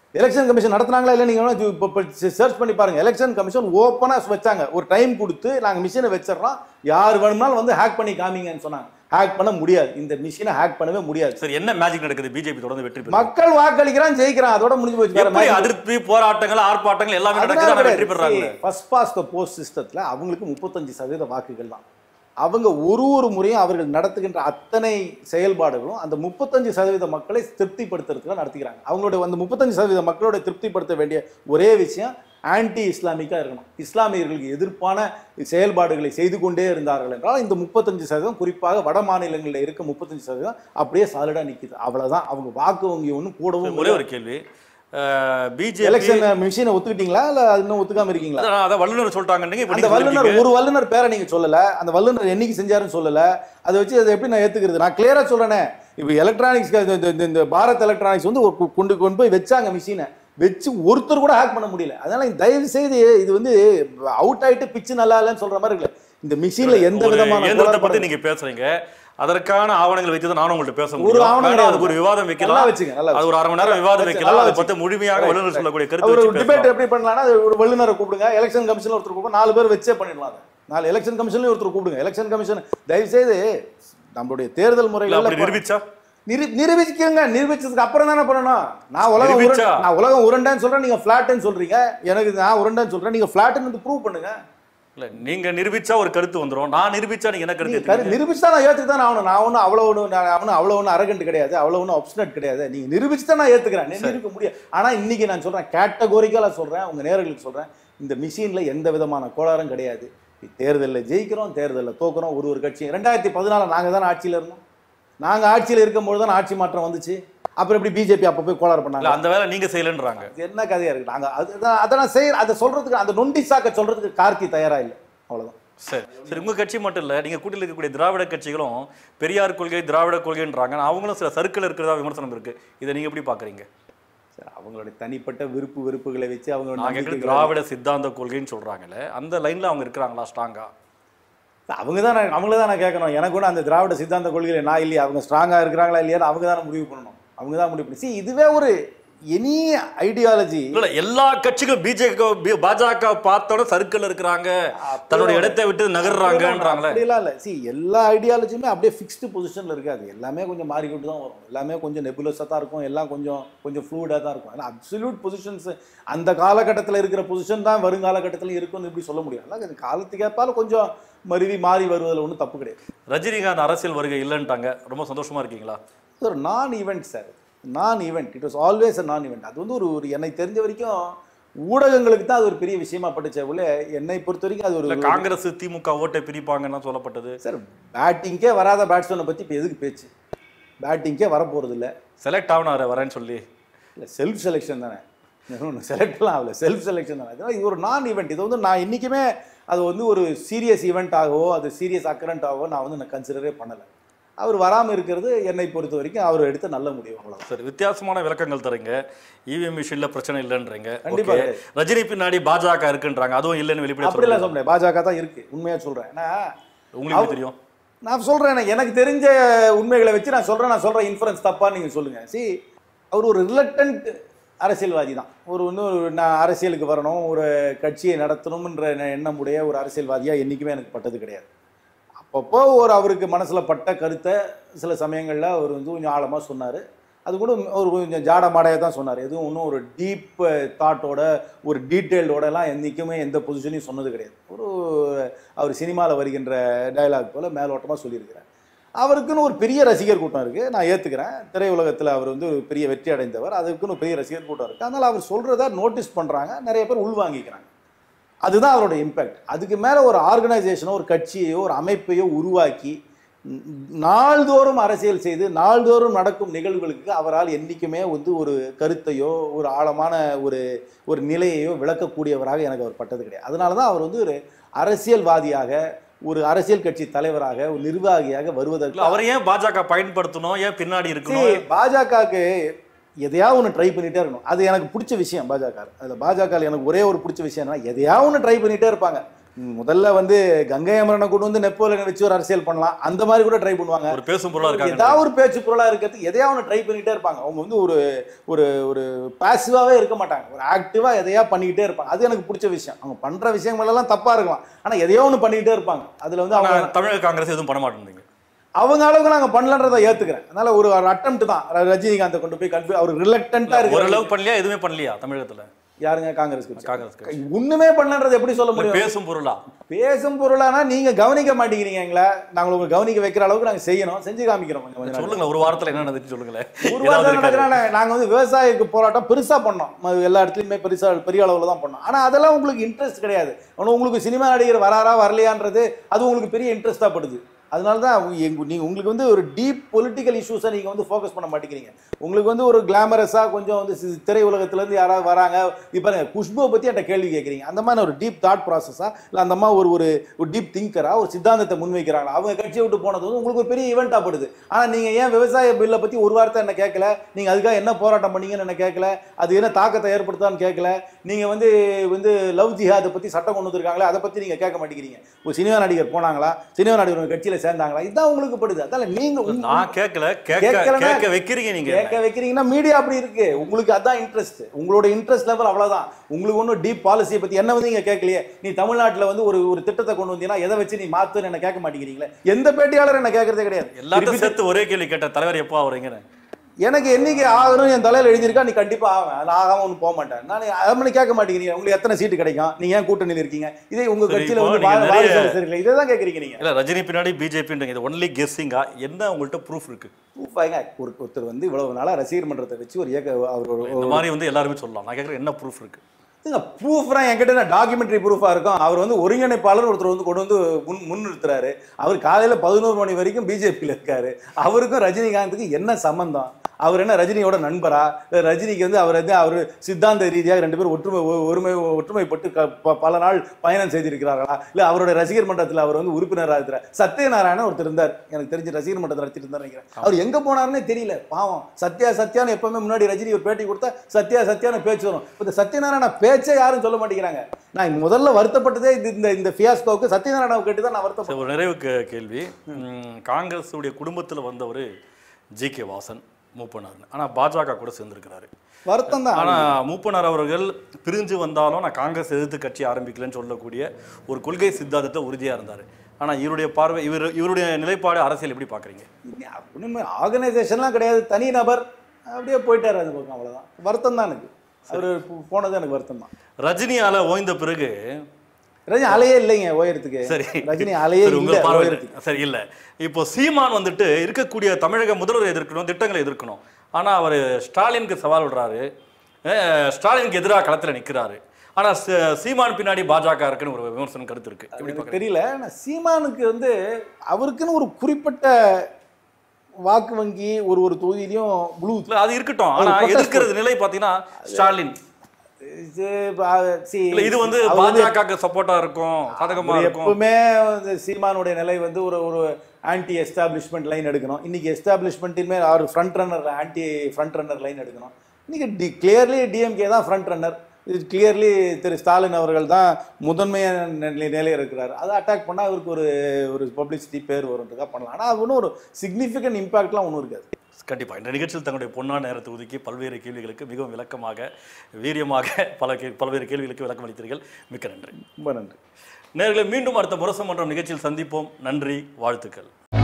எலெக்ஷன் கமிஷன் நடத்துனாங்களா இல்லை நீங்கள் இப்போ சர்ச் பண்ணி பாருங்க எலெக்ஷன் கமிஷன் ஓப்பனாக வச்சாங்க ஒரு டைம் கொடுத்து நாங்கள் மிஷினை வச்சிடறோம் யார் வேணும்னாலும் வந்து ஹேக் பண்ணி காமிங்கன்னு சொன்னாங்க ஹேக் பண்ண முடியாது இந்த மிஷினை ஹேக் பண்ணவே முடியாது சரி என்ன மேஜிக் நடக்குது பிஜேபி தொடர்ந்து வெற்றி பெறும் மக்கள் வாக்களிக்கிறான் ஜெயிக்கிறான் அதோட முடிஞ்சு போச்சு வேற எப்படி மாதிரி அதிருப்தி போராட்டங்கள் ஆர்ப்பாட்டங்கள் எல்லாமே நடக்குது ஆனா வெற்றி பெறாங்க ஃபர்ஸ்ட் பாஸ் த போஸ்ட் சிஸ்டத்தில் அவங்களுக்கு முப்பத்தஞ்சு சதவீத வாக்குகள் தான் அவங்க ஒரு ஒரு முறையும் அவர்கள் நடத்துகின்ற அத்தனை செயல்பாடுகளும் அந்த முப்பத்தஞ்சு சதவீத மக்களை திருப்திப்படுத்துறதுக்கு நடத்திக்கிறாங்க அவங்களோட அந்த முப்பத்தஞ்சு சதவீத மக்களோட திருப்திப்படுத்த வேண்டிய ஒரே விஷயம் ஆன்டி இஸ்லாமிக்காக இருக்கணும் இஸ்லாமியர்களுக்கு எதிர்ப்பான செயல்பாடுகளை செய்து கொண்டே இருந்தார்கள் என்றால் இந்த முப்பத்தஞ்சு சதவீதம் குறிப்பாக வட மாநிலங்களில் இருக்க முப்பத்தஞ்சு சதவீதம் அப்படியே சாலிடாக நிற்கிது அவ்வளவுதான் அவங்க வாக்கு வங்கி ஒன்றும் கூடவும் ஒரே ஒரு கேள்வி பிஜேபி எலெக்ஷன் மிஷினை ஒத்துக்கிட்டீங்களா இல்லை இன்னும் ஒத்துக்காம இருக்கீங்களா அதான் வல்லுநர் சொல்லிட்டாங்க இப்ப அந்த நீங்க வல்லுனர் சொல்லிருக்கீங்க. ஒரு வல்லுனர் பேரை நீங்க சொல்லல அந்த வல்லுனர் என்னைக்கு செஞ்சாருன்னு சொல்லல அதை வச்சு அதை எப்படி நான் ஏத்துக்கிறது நான் கிளியரா சொல்றேனே இப்போ எலக்ட்ரானிக்ஸ் இந்த பாரத் எலக்ட்ரானிக்ஸ் வந்து ஒரு கு- கொண்டு கொண்டு போய் வச்சாங்க மிஷினை வச்சு ஒருத்தர் கூட ஹேக் பண்ண முடியல அதனால தயவு செய்து இது வந்து அவுட் ஆயிட்டு பிச்சு நல்லா இல்லைன்னு சொல்ற மாதிரி இருக்குல்ல இந்த மிஷின்ல எந்த ஒரு விதமான இயந்திரத்தை பத்தி கோளாறும் நீங்க பேசுறீங்க அதற்கான ஆவணங்கள் வைத்து தான் நானும் உங்கள்ட்ட பேச ஒரு முடியும் ஆவணம் வேணா கிடையாது. அதுக்கு ஒரு விவாதம் நல்லா வைக்கலாம் வச்சுங்க நல்லா அது ஒரு அரை மணி நேரம் விவாதம் வச்சு, வைக்கலாம் நல்லா அதை வச்சு. பத்தி முழுமையாக Right, வல்லுநர் right. சொல்லக்கூடிய அவர் கருத்து ஒரு வச்சு டிபேட் பேசலாம். எப்படி பண்ணலாம்னா அது ஒரு வல்லுநரை கூப்பிடுங்க எலெக்ஷன் கமிஷன்ல ஒருத்தர் கூப்பிடுங்க நாலு பேர் வச்சே பண்ணிடலாம் அதை நாலு எலெக்ஷன் கமிஷன்லயும் ஒருத்தர் கூப்பிடுங்க எலெக்ஷன் கமிஷன் தயவு செய்து நம்மளுடைய தேர்தல் இல்ல, அப்படி முறைகள் நிரூபிச்சா நிரு நிரூபிச்சுக்கங்க நிரூபிச்சதுக்கு அப்புறம் தானே பண்ணணும் நான் உலகம் நிரூபிச்சா? உருண்டை- நான் உலகம் உருண்டைன்னு சொல்றேன் நீங்க ஃபிளாட்னு சொல்றீங்க எனக்கு நான் உருண்டைன்னு சொல்றேன் நீங்க ஃபிளாட்னு வந்து ப்ரூவ் பண்ணுங்க இல்ல நீங்க நிரூபிச்சா ஒரு கருத்து வந்துரும் நான் நிரூபிச்சா நீங்க என்ன கருத்து நீங்க கரு- எடுத்துக்கிறீங்க? நிரூபிச்சு தான் நான் ஏத்துக்கு தான் ஆகணும் நான் ஒன்றும் அவ்வளோ ஒன்று நான் அவனும் அவ்வளோ ஒன்றும் அரகண்ட் கிடையாது அவ்வளோ ஒன்றும் அப்சனட் கிடையாது நீங்க நிரூபிச்சு தான் நான் ஏத்துக்கிறேன் நீ நிரூபிக்க முடியாது ஆனா இன்னைக்கு நான் சொல்றேன் கேட்டகோரிக்கலா சொல்றேன் உங்க நேயர்களுக்கு சொல்றேன் இந்த மிஷின்ல எந்த விதமான கோளாறும் கிடையாது தேர்தலில் ஜெயிக்கிறோம் தேர்தலில் தோக்குறோம் ஒரு ஒரு கட்சி ரெண்டாயிரத்தி பதினாலு நாங்க தானே ஆட்சியில இருந்தோம் நாங்க ஆட்சியில இருக்கும்போது தான் ஆட்சி மாற்றம் வந்துச்சு அப்புறம் எப்படி பிஜேபி அப்போ போய் கோளாறு பண்ணாங்க இல்ல அந்த வேலை நீங்க செய்யலன்றாங்க இது என்ன கதையா இருக்கு நாங்க அதுதான் அதை நான் செய்ய அதை சொல்றதுக்கு அந்த நொண்டி சாக்க சொல்றதுக்கு கார்த்தி தயாரா இல்லை அவ்வளவுதான் சரி சரி உங்க கட்சி மட்டும் இல்ல நீங்க கூட்டில் இருக்கக்கூடிய திராவிட கட்சிகளும் பெரியார் கொள்கை திராவிட கொள்கைன்றாங்க ஆனா அவங்களும் சில சர்க்கிள் இருக்கிறதா விமர்சனம் இருக்கு இதை நீங்க எப்படி பாக்குறீங்க சரி, அவங்களுடைய தனிப்பட்ட விருப்பு வெறுப்புகளை வச்சு அவங்களோட நான் கேட்குறது நம்பிக்கைகளை- திராவிட சித்தாந்த கொள்கைன்னு சொல்றாங்கல்ல அந்த லைன்ல அவங்க இருக்கிறாங்களா ஸ்ட்ராங்கா அவங்க தான் அவங்கள தான் நான் கேட்கணும் எனக்கு கூட அந்த திராவிட சித்தாந்த கொள்கையில நான் இல்லையா அவங்க ஸ்ட்ராங்கா இருக்கிறாங்களா இல்லையான்னு அவங்க தானே முடிவு பண்ணணும் அவங்க தான் முடிவு பண்ணி See, இதுவே ஒரு எனி ஐடியாலஜி இல்ல எல்லா கட்சிகளும் பிஜேபி பாஜக பார்த்தோட சர்க்கிள் இருக்கிறாங்க தன்னுடைய இடத்தை விட்டு நகர்றாங்கன்றாங்களே அப்படிலாம் இல்லை சி எல்லா ஐடியாலஜியுமே அப்படியே ஃபிக்ஸ்டு பொசிஷனில் இருக்காது எல்லாமே கொஞ்சம் மாறிக்கிட்டு தான் வரும் எல்லாமே கொஞ்சம் நெபுலஸாக தான் இருக்கும் எல்லாம் கொஞ்சம் கொஞ்சம் ஃப்ளூடாக தான் இருக்கும் ஆனால் அப்சல்யூட் பொசிஷன்ஸ் அந்த காலகட்டத்தில் இருக்கிற பொசிஷன் தான் வருங்காலகட்டத்தில் இருக்கும்னு இப்படி சொல்ல முடியும் அதனால் அது காலத்துக்கு ஏற்பாலும் கொஞ்சம் மருவி மாறி வருவதில் ஒன்றும் தப்பு கிடையாது ரஜினிகாந்த் அரசியல் வருகை இல்லைன்ட்டாங்க ரொம்ப சந்தோஷமா இருக்கீங்களா இது ஒரு non event sir non event it was always a non event அது வந்து ஒரு ஒரு என்னை தெரிஞ்ச வரைக்கும் ஊடகங்களுக்கு தான் அது ஒரு பெரிய விஷயமா பட்டுச்சே உள்ள என்னை பொறுத்த வரைக்கும் அது இல்ல ஒரு காங்கிரஸ் திமுக ஓட்டை பிரிப்பாங்கன்னா சொல்லப்பட்டது சார் பேட்டிங்கே வராத பேட்ஸ்மேனை பற்றி இப்போ எதுக்கு பேச்சு பேட்டிங்கே வரப்போகிறது இல்லை செலக்ட் ஆகணும் வரேன்னு சொல்லி இல்லை செல்ஃப் செலெக்ஷன் தானே ஒன்று செலக்ட்லாம் ஆகல செல்ஃப் செலெக்ஷன் தானே அதனால் இது ஒரு நான் ஈவெண்ட் இது வந்து நான் என்றைக்குமே அது வந்து ஒரு சீரியஸ் ஈவெண்ட் ஆகவோ அது சீரியஸ் அக்கரண்ட் ஆகவோ நான் வந்து நான் கன்சிடரே பண்ணலை அவர் வராமல் இருக்கிறது என்னை பொறுத்த வரைக்கும் அவர் எடுத்த நல்ல முடிவு அவ்வளோதான் சரி வித்தியாசமான விளக்கங்கள் தரீங்க இவிஎம் மிஷின்ல பிரச்சனை இல்லைன்றீங்க கண்டிப்பா Okay. ரஜினி பின்னாடி பாஜக இருக்குன்றாங்க அதுவும் இல்லைன்னு வெளிப்படையா அப்படிலாம் சொல்றீங்க. சொல்ல முடியாது பாஜக தான் இருக்கு உண்மையாக சொல்கிறேன் ஏன்னா உங்களுக்கு எப்படி தெரியும் நான் சொல்கிறேன் எனக்கு தெரிஞ்ச உண்மைகளை வச்சு நான் சொல்கிறேன் நான் சொல்கிற இன்ஃபரன்ஸ் தப்பான்னு நீங்கள் சொல்லுங்கள் சி அவர் ஒரு ரிலக்டன்ட் அரசியல்வாதி தான் ஒரு இன்னும் ஒரு நான் அரசியலுக்கு வரணும் ஒரு கட்சியை நடத்தணும்ன்ற எண்ண- எண்ணமுடைய ஒரு அரசியல்வாதியாக என்றைக்குமே எனக்கு பட்டது கிடையாது அப்பப்போ ஒரு அவருக்கு மனசில் பட்ட கருத்தை சில சமயங்களில் அவர் வந்து கொஞ்சம் ஆழமாக சொன்னார் அது கூட ஒரு கொஞ்சம் ஜாட மாடையாக தான் சொன்னார் எதுவும் இன்னும் ஒரு டீப் தாட்டோட ஒரு டீட்டெயில்டோடலாம் என்றைக்குமே எந்த பொசிஷனையும் சொன்னது கிடையாது ஒரு அவர் சினிமாவில் வருகின்ற டயலாக் போல் மேலோட்டமாக சொல்லியிருக்கிறார் அவருக்குன்னு ஒரு பெரிய ரசிகர் கூட்டம் இருக்குது நான் ஏற்றுக்கிறேன் திரையுலகத்தில் அவர் வந்து ஒரு பெரிய வெற்றி அடைந்தவர் அதுக்குன்னு ஒரு பெரிய ரசிகர் கூட்டம் இருக்குது அதனால் அவர் சொல்கிறத நோட்டீஸ் பண்ணுறாங்க நிறைய பேர் உள்வாங்கிக்கிறாங்க அதுதான் அவரோட இம்பேக்ட் அதுக்கு மேலே ஒரு ஆர்கனைசேஷனோ ஒரு கட்சியையோ ஒரு அமைப்பையோ உருவாக்கி ந- நாள்தோறும் அரசியல் செய்து நாள்தோறும் நடக்கும் நிகழ்வுகளுக்கு அவரால் என்றைக்குமே வந்து ஒரு கருத்தையோ ஒரு ஆழமான ஒரு ஒரு நிலையையோ விளக்கக்கூடியவராக எனக்கு அவர் பட்டது கிடையாது அதனால தான் அவர் வந்து ஒரு அரசியல்வாதியாக ஒரு அரசியல் கட்சி தலைவராக ஒரு நிர்வாகியாக வருவதற்கு இல்ல, அவரை ஏன் பாஜக பயன்படுத்தணும் ஏன் பின்னாடி இருக்கணும் பாஜகவுக்கு எதையாவது ஒன்று ட்ரை பண்ணிட்டே இருக்கணும் அது எனக்கு பிடிச்ச விஷயம் பாஜக அதில் பாஜக எனக்கு ஒரே ஒரு பிடிச்ச விஷயம் என்னன்னா எதையாவது ஒன்று ட்ரை பண்ணிட்டே இருப்பாங்க ம், முதல்ல வந்து கங்கை அமரனை கொண்டு வந்து நெப்போலியனை வச்சு ஒரு அரசியல் பண்ணலாம் அந்த மாதிரி கூட ட்ரை பண்ணுவாங்க ஒரு பேசும் பொருளா இருக்காங்க ஏதாவது ஒரு பேச்சு பொருளா இருக்கிறதுக்கு எதையா ஒன்று ட்ரை பண்ணிட்டே இருப்பாங்க அவங்க வந்து ஒரு ஒரு ஒரு பாசிவாவே இருக்க மாட்டாங்க ஒரு ஆக்டிவா எதையா பண்ணிக்கிட்டே இருப்பாங்க அது எனக்கு பிடிச்ச விஷயம் அவங்க பண்ற விஷயங்கள் எல்லாம் தப்பா இருக்கலாம் ஆனா எதையோ ஒன்று பண்ணிக்கிட்டே இருப்பாங்க அதுல வந்து ஆனா அவங்க தமிழக காங்கிரஸ் எதுவும் பண்ண மாட்டேங்க அவங்க அளவுக்கு நாங்க பண்ணலன்றதை ஏத்துக்கிறேன் அதனால ஒரு அட்டம் தான் ர- ரஜினிகாந்தை கொண்டு போய் கன்ஃபியூ அவர் ரிலக்டண்டா இருக்கு ஓரளவு பண்ணலையா எதுவுமே பண்ணலையா தமிழகத்துல யாருங்க காங்கிரஸ் கட்சி காங்கிரஸ் கட்சி. ஒண்ணுமே பண்ணலன்றது எப்படி சொல்ல இல்ல, முடியும் பேசும் பொருளா பேசும் பொருளானா நீங்க கவனிக்க மாட்டேங்கிறீங்க எங்களை நாங்க உங்களுக்கு கவனிக்க வைக்கிற அளவுக்கு நாங்க செய்யணும் செஞ்சு காமிக்கிறோம் கொஞ்சம் கொஞ்சம் நாள். சொல்லுங்க ஒரு வாரத்துல என்ன நடந்துச்சு சொல்லுங்களேன் ஒரு ஏதாவது வாரம் இருக்கா? நடக்கிற நாங்க வந்து விவசாயிக்கு போராட்டம் பெருசா பண்ணோம் ம- எல்லா இடத்துலயுமே பெருசா பெரிய அளவுல தான் பண்ணோம் ஆனா அதெல்லாம் உங்களுக்கு இன்ட்ரெஸ்ட் கிடையாது ஆனா உங்களுக்கு சினிமா நடிகர் வராரா வரலையான்றது அது உங்களுக்கு பெரிய இன்ட்ரெஸ்டா படுது அதனால தான் உங்க- எங்க- நீங்க உங்களுக்கு வந்து ஒரு டீப் பொலிட்டிக்கல் இஷ்யூஸை நீங்க வந்து ஃபோக்கஸ் பண்ண மாட்டேங்கிறீங்க உங்களுக்கு வந்து ஒரு கிளாமரஸா கொஞ்சம் வந்து சி- திரை உலகத்துல இருந்து யாராவது வராங்க இப்போ குஷ்புவை பத்தி என்கிட்ட கேள்வி கேட்குறீங்க அந்த மாதிரி ஒரு டீப் தாட் ப்ராசஸா இல்லை அந்த மாதிரி ஒரு ஒரு ஒரு டீப் திங்கரா ஒரு சித்தாந்தத்தை முன்வைக்கிறாங்களா அவங்க கட்சியை விட்டு போனது வந்து உங்களுக்கு ஒரு பெரிய ஈவெண்ட்டாக படுது ஆனா நீங்க ஏன் விவசாய பில்லை பத்தி ஒரு வார்த்தை என்ன கேட்கல நீங்க அதுக்காக என்ன போராட்டம் பண்ணீங்கன்னு என்ன கேட்கல அது என்ன தாக்கத்தை ஏற்படுத்தான்னு கேட்கல நீங்க வந்து வந்து லவ் ஜிஹாதை பத்தி சட்டம் கொண்டு வந்திருக்காங்களே அதை பத்தி நீங்க கேட்க மாட்டேங்கிறீங்க ஒரு சினிமா நடிகர் போனாங்களா சினிமா நடிகர் உங்க கட்சியில சேர்ந்தாங்களா இதான் உங்களுக்கு படுது அதால நீங்க உங்க- நான் கேட்கல கேட்க கேட்கலனா- கேட்க வைக்கிறீங்க நீங்க கேட்க வைக்கிறீங்கன்னா மீடியா அப்படி இருக்கு உங்களுக்கு அதான் இன்ட்ரெஸ்ட் உங்களோட இன்ட்ரெஸ்ட் லெவல் அவ்வளவுதான் உங்களுக்கு ஒன்றும் டீப் பாலிசியை பத்தி என்ன வந்து நீங்க கேட்கலையே நீ தமிழ்நாட்டுல வந்து ஒரு ஒரு திட்டத்தை கொண்டு வந்தீங்கன்னா எதை வச்சு நீ மாத்துன்னு என்ன கேட்க மாட்டேங்கிறீங்களே எந்த பேட்டியாளரும் என்ன கேட்கறதே கிடையாது எல்லாத்தையும் சேர்த்து ஒரே கேள்வி கேட்ட தலைவர் எப்போ ஆகுறீங்கன்னு எனக்கு என்னைக்கு ஆகணும் என் தலையில எழுதியிருக்கா நீ கண்டிப்பா ஆவேன் அது ஆகாம ஒன்றும் போக மாட்டேன் நான் அதை பண்ணி கேட்க மாட்டேங்கிறீங்க உங்களுக்கு எத்தனை சீட்டு கிடைக்கும் நீங்க ஏன் கூட்டணியில் இருக்கீங்க இதே உங்க சரி, கட்சியில இப்போ வந்து நீங்க வா- நிறைய- வாரிசு சரியில்லை இதை தான் கேட்குறீங்க நீங்க இல்ல ரஜினி பின்னாடி பிஜேபின்றீங்க இது ஒன்லி கெஸ்ஸிங்கா என்ன உங்கள்கிட்ட ப்ரூஃப் இருக்கு Proof ஆங்க ஒரு ஒருத்தர் வந்து இவ்வளவு நாளா ரசிகர் மன்றத்தை வச்சு ஒரு இயக்க அவர் ஒரு இந்த மாதிரி வந்து எல்லாருமே சொல்லலாம் நான் கேட்குறேன் என்ன ப்ரூஃப் இருக்கு ப்ரூஃப்னா என்கிட்ட டாக்குமெண்ட்ரி ப்ரூஃபாக இருக்கும் அவர் வந்து ஒருங்கிணைப்பாளர் ஒருத்தர் வந்து கொண்டு வந்து முன் முன்னிறுத்துறாரு அவர் காலையில் பதினோரு மணி வரைக்கும் பிஜேபியில் இருக்காரு அவருக்கும் ரஜினிகாந்துக்கும் என்ன சம்பந்தம் அவர் என்ன ரஜினியோட நண்பரா இல்ல ரஜினிக்கு வந்து அவர் வந்து அவர் சித்தாந்த ரீதியாக ரெண்டு பேரும் ஒற்றுமை ஒ- ஒருமை ஒற்றுமைப்பட்டு க- ப- பல நாள் பயணம் செய்திருக்கிறார்களா இல்லை அவருடைய ரசிகர் மன்றத்தில் அவர் வந்து உறுப்பினராக இருக்கிறார் சத்யநாராயணன் ஒருத்தர் இருந்தார் எனக்கு தெரிஞ்சு ரசிகர் மன்றத்தில் நடத்திட்டு இருந்தார் நினைக்கிறேன் அவர் எங்கே போனாருன்னே தெரியல பாவம் சத்யா சத்யான்னு எப்பவுமே முன்னாடி ரஜினி ஒரு பேட்டி கொடுத்தா சத்யா சத்யான்னு பேச்சு வரும் இப்ப இந்த சத்யநாராயண பேச்சே யாரும் சொல்ல மாட்டேங்கிறாங்க நான் முதல்ல வருத்தப்பட்டதே இது இந்த இந்த ஃபியாஸ்கோவுக்கு சத்யநாராயணாவை கேட்டு தான் நான் வருத்தப்பட்டேன் சரி, ஒரு நிறைவு கே- கேள்வி ம், காங்கிரஸுடைய குடும்பத்துல வந்தவர் ஜி கே வாசன் மூப்பனார் ஆனா பாஜக கூட சேர்ந்திருக்கிறாரு வருத்தம் தான் ஆனா மூப்பனார் அவர்கள் பிரிஞ்சு வந்தாலும் நான் காங்கிரஸ் எதிர்த்து கட்சி ஆரம்பிக்கலன்னு சொல்லக்கூடிய ஒரு கொள்கை சித்தாந்தத்தை உறுதியா இருந்தாரு ஆனா இவருடைய பார்வை இவர் இவருடைய நிலைப்பாடு அரசியல் எப்படி பாக்குறீங்க ஒன்றுமே ஆர்கனைசேஷன்லாம் கிடையாது தனி நபர் அப்படியே போயிட்டாரு அந்த பக்கம் அவ்வளோதான் வருத்தம் தான் எனக்கு அவர் போனது எனக்கு வருத்தம் தான் ரஜினியால ஓய்ந்த பிறகு ரஜினி அலையே இல்லைங்க ஓயறதுக்கு சரி ரஜினி அலையே சரி, உங்க இல்லை பார்வையில. ஓயறதுக்கு சரி இல்ல இப்போ சீமான் வந்துட்டு இருக்கக்கூடிய தமிழக முதல்வரை எதிர்க்கணும் திட்டங்களை எதிர்க்கணும் ஆனா அவர் ஸ்டாலினுக்கு சவால் விடுறாரு அஹ், ஸ்டாலினுக்கு எதிராக களத்துல நிக்கிறாரு ஆனா ச- சீமான் பின்னாடி பாஜக இருக்குன்னு ஒரு விமர்சனம் கருத்து இருக்கு எப்படி எனக்கு பாக்குறீங்க தெரியல ஆனால் சீமானுக்கு வந்து அவருக்குன்னு ஒரு குறிப்பிட்ட வாக்கு வங்கி ஒரு ஒரு தொகுதியிலையும் ப்ளூ இல்ல அது இருக்கட்டும் ஆனா protest எதிர்க்கிறது நிலை பாத்தீங்கன்னா ஸ்டாலின் இல்ல இது வந்து பாஜக சப்போர்ட்டா இருக்கும் சாதகமா அவர் இருக்கும் எப்பவுமே வந்து சீமானுடைய நிலை வந்து ஒரு ஒரு ஆன்டி எஸ்டாப்ளிஷ்மெண்ட் லைன் எடுக்கணும் இன்னைக்கு எஸ்டாப்ளிஷ்மெண்ட்டுமே அவர் front runner anti front runner line எடுக்கணும் இன்னைக்கு டி கிளியர்லி டிஎம்கே தான் ஃப்ரண்ட் ரன்னர் இது கிளியர்லி திரு ஸ்டாலின் அவர்கள் தான் முதன்மையான நிலை நிலையில் இருக்கிறார் அதை அட்டாக் பண்ணால் அவருக்கு ஒரு ஒரு பப்ளிசிட்டி பேர் வரும்ன்றதாக பண்ணலாம் ஆனால் அது ஒன்றும் ஒரு சிக்னிஃபிகண்ட் இம்பாக்ட்லாம் ஒன்றும் இருக்காது கண்டிப்பா இந்த நிகழ்ச்சியில் தங்களுடைய பொன்னான நேரத்தை ஒதுக்கி பல்வேறு கேள்விகளுக்கு மிகவும் விளக்கமாக வீரியமாக பல கே பல்வேறு கேள்விகளுக்கு விளக்கம் அளித்தீர்கள் மிக்க நன்றி ரொம்ப நன்றி நேர்களை மீண்டும் அடுத்த முரசு மன்றம் நிகழ்ச்சியில் சந்திப்போம் நன்றி வாழ்த்துக்கள்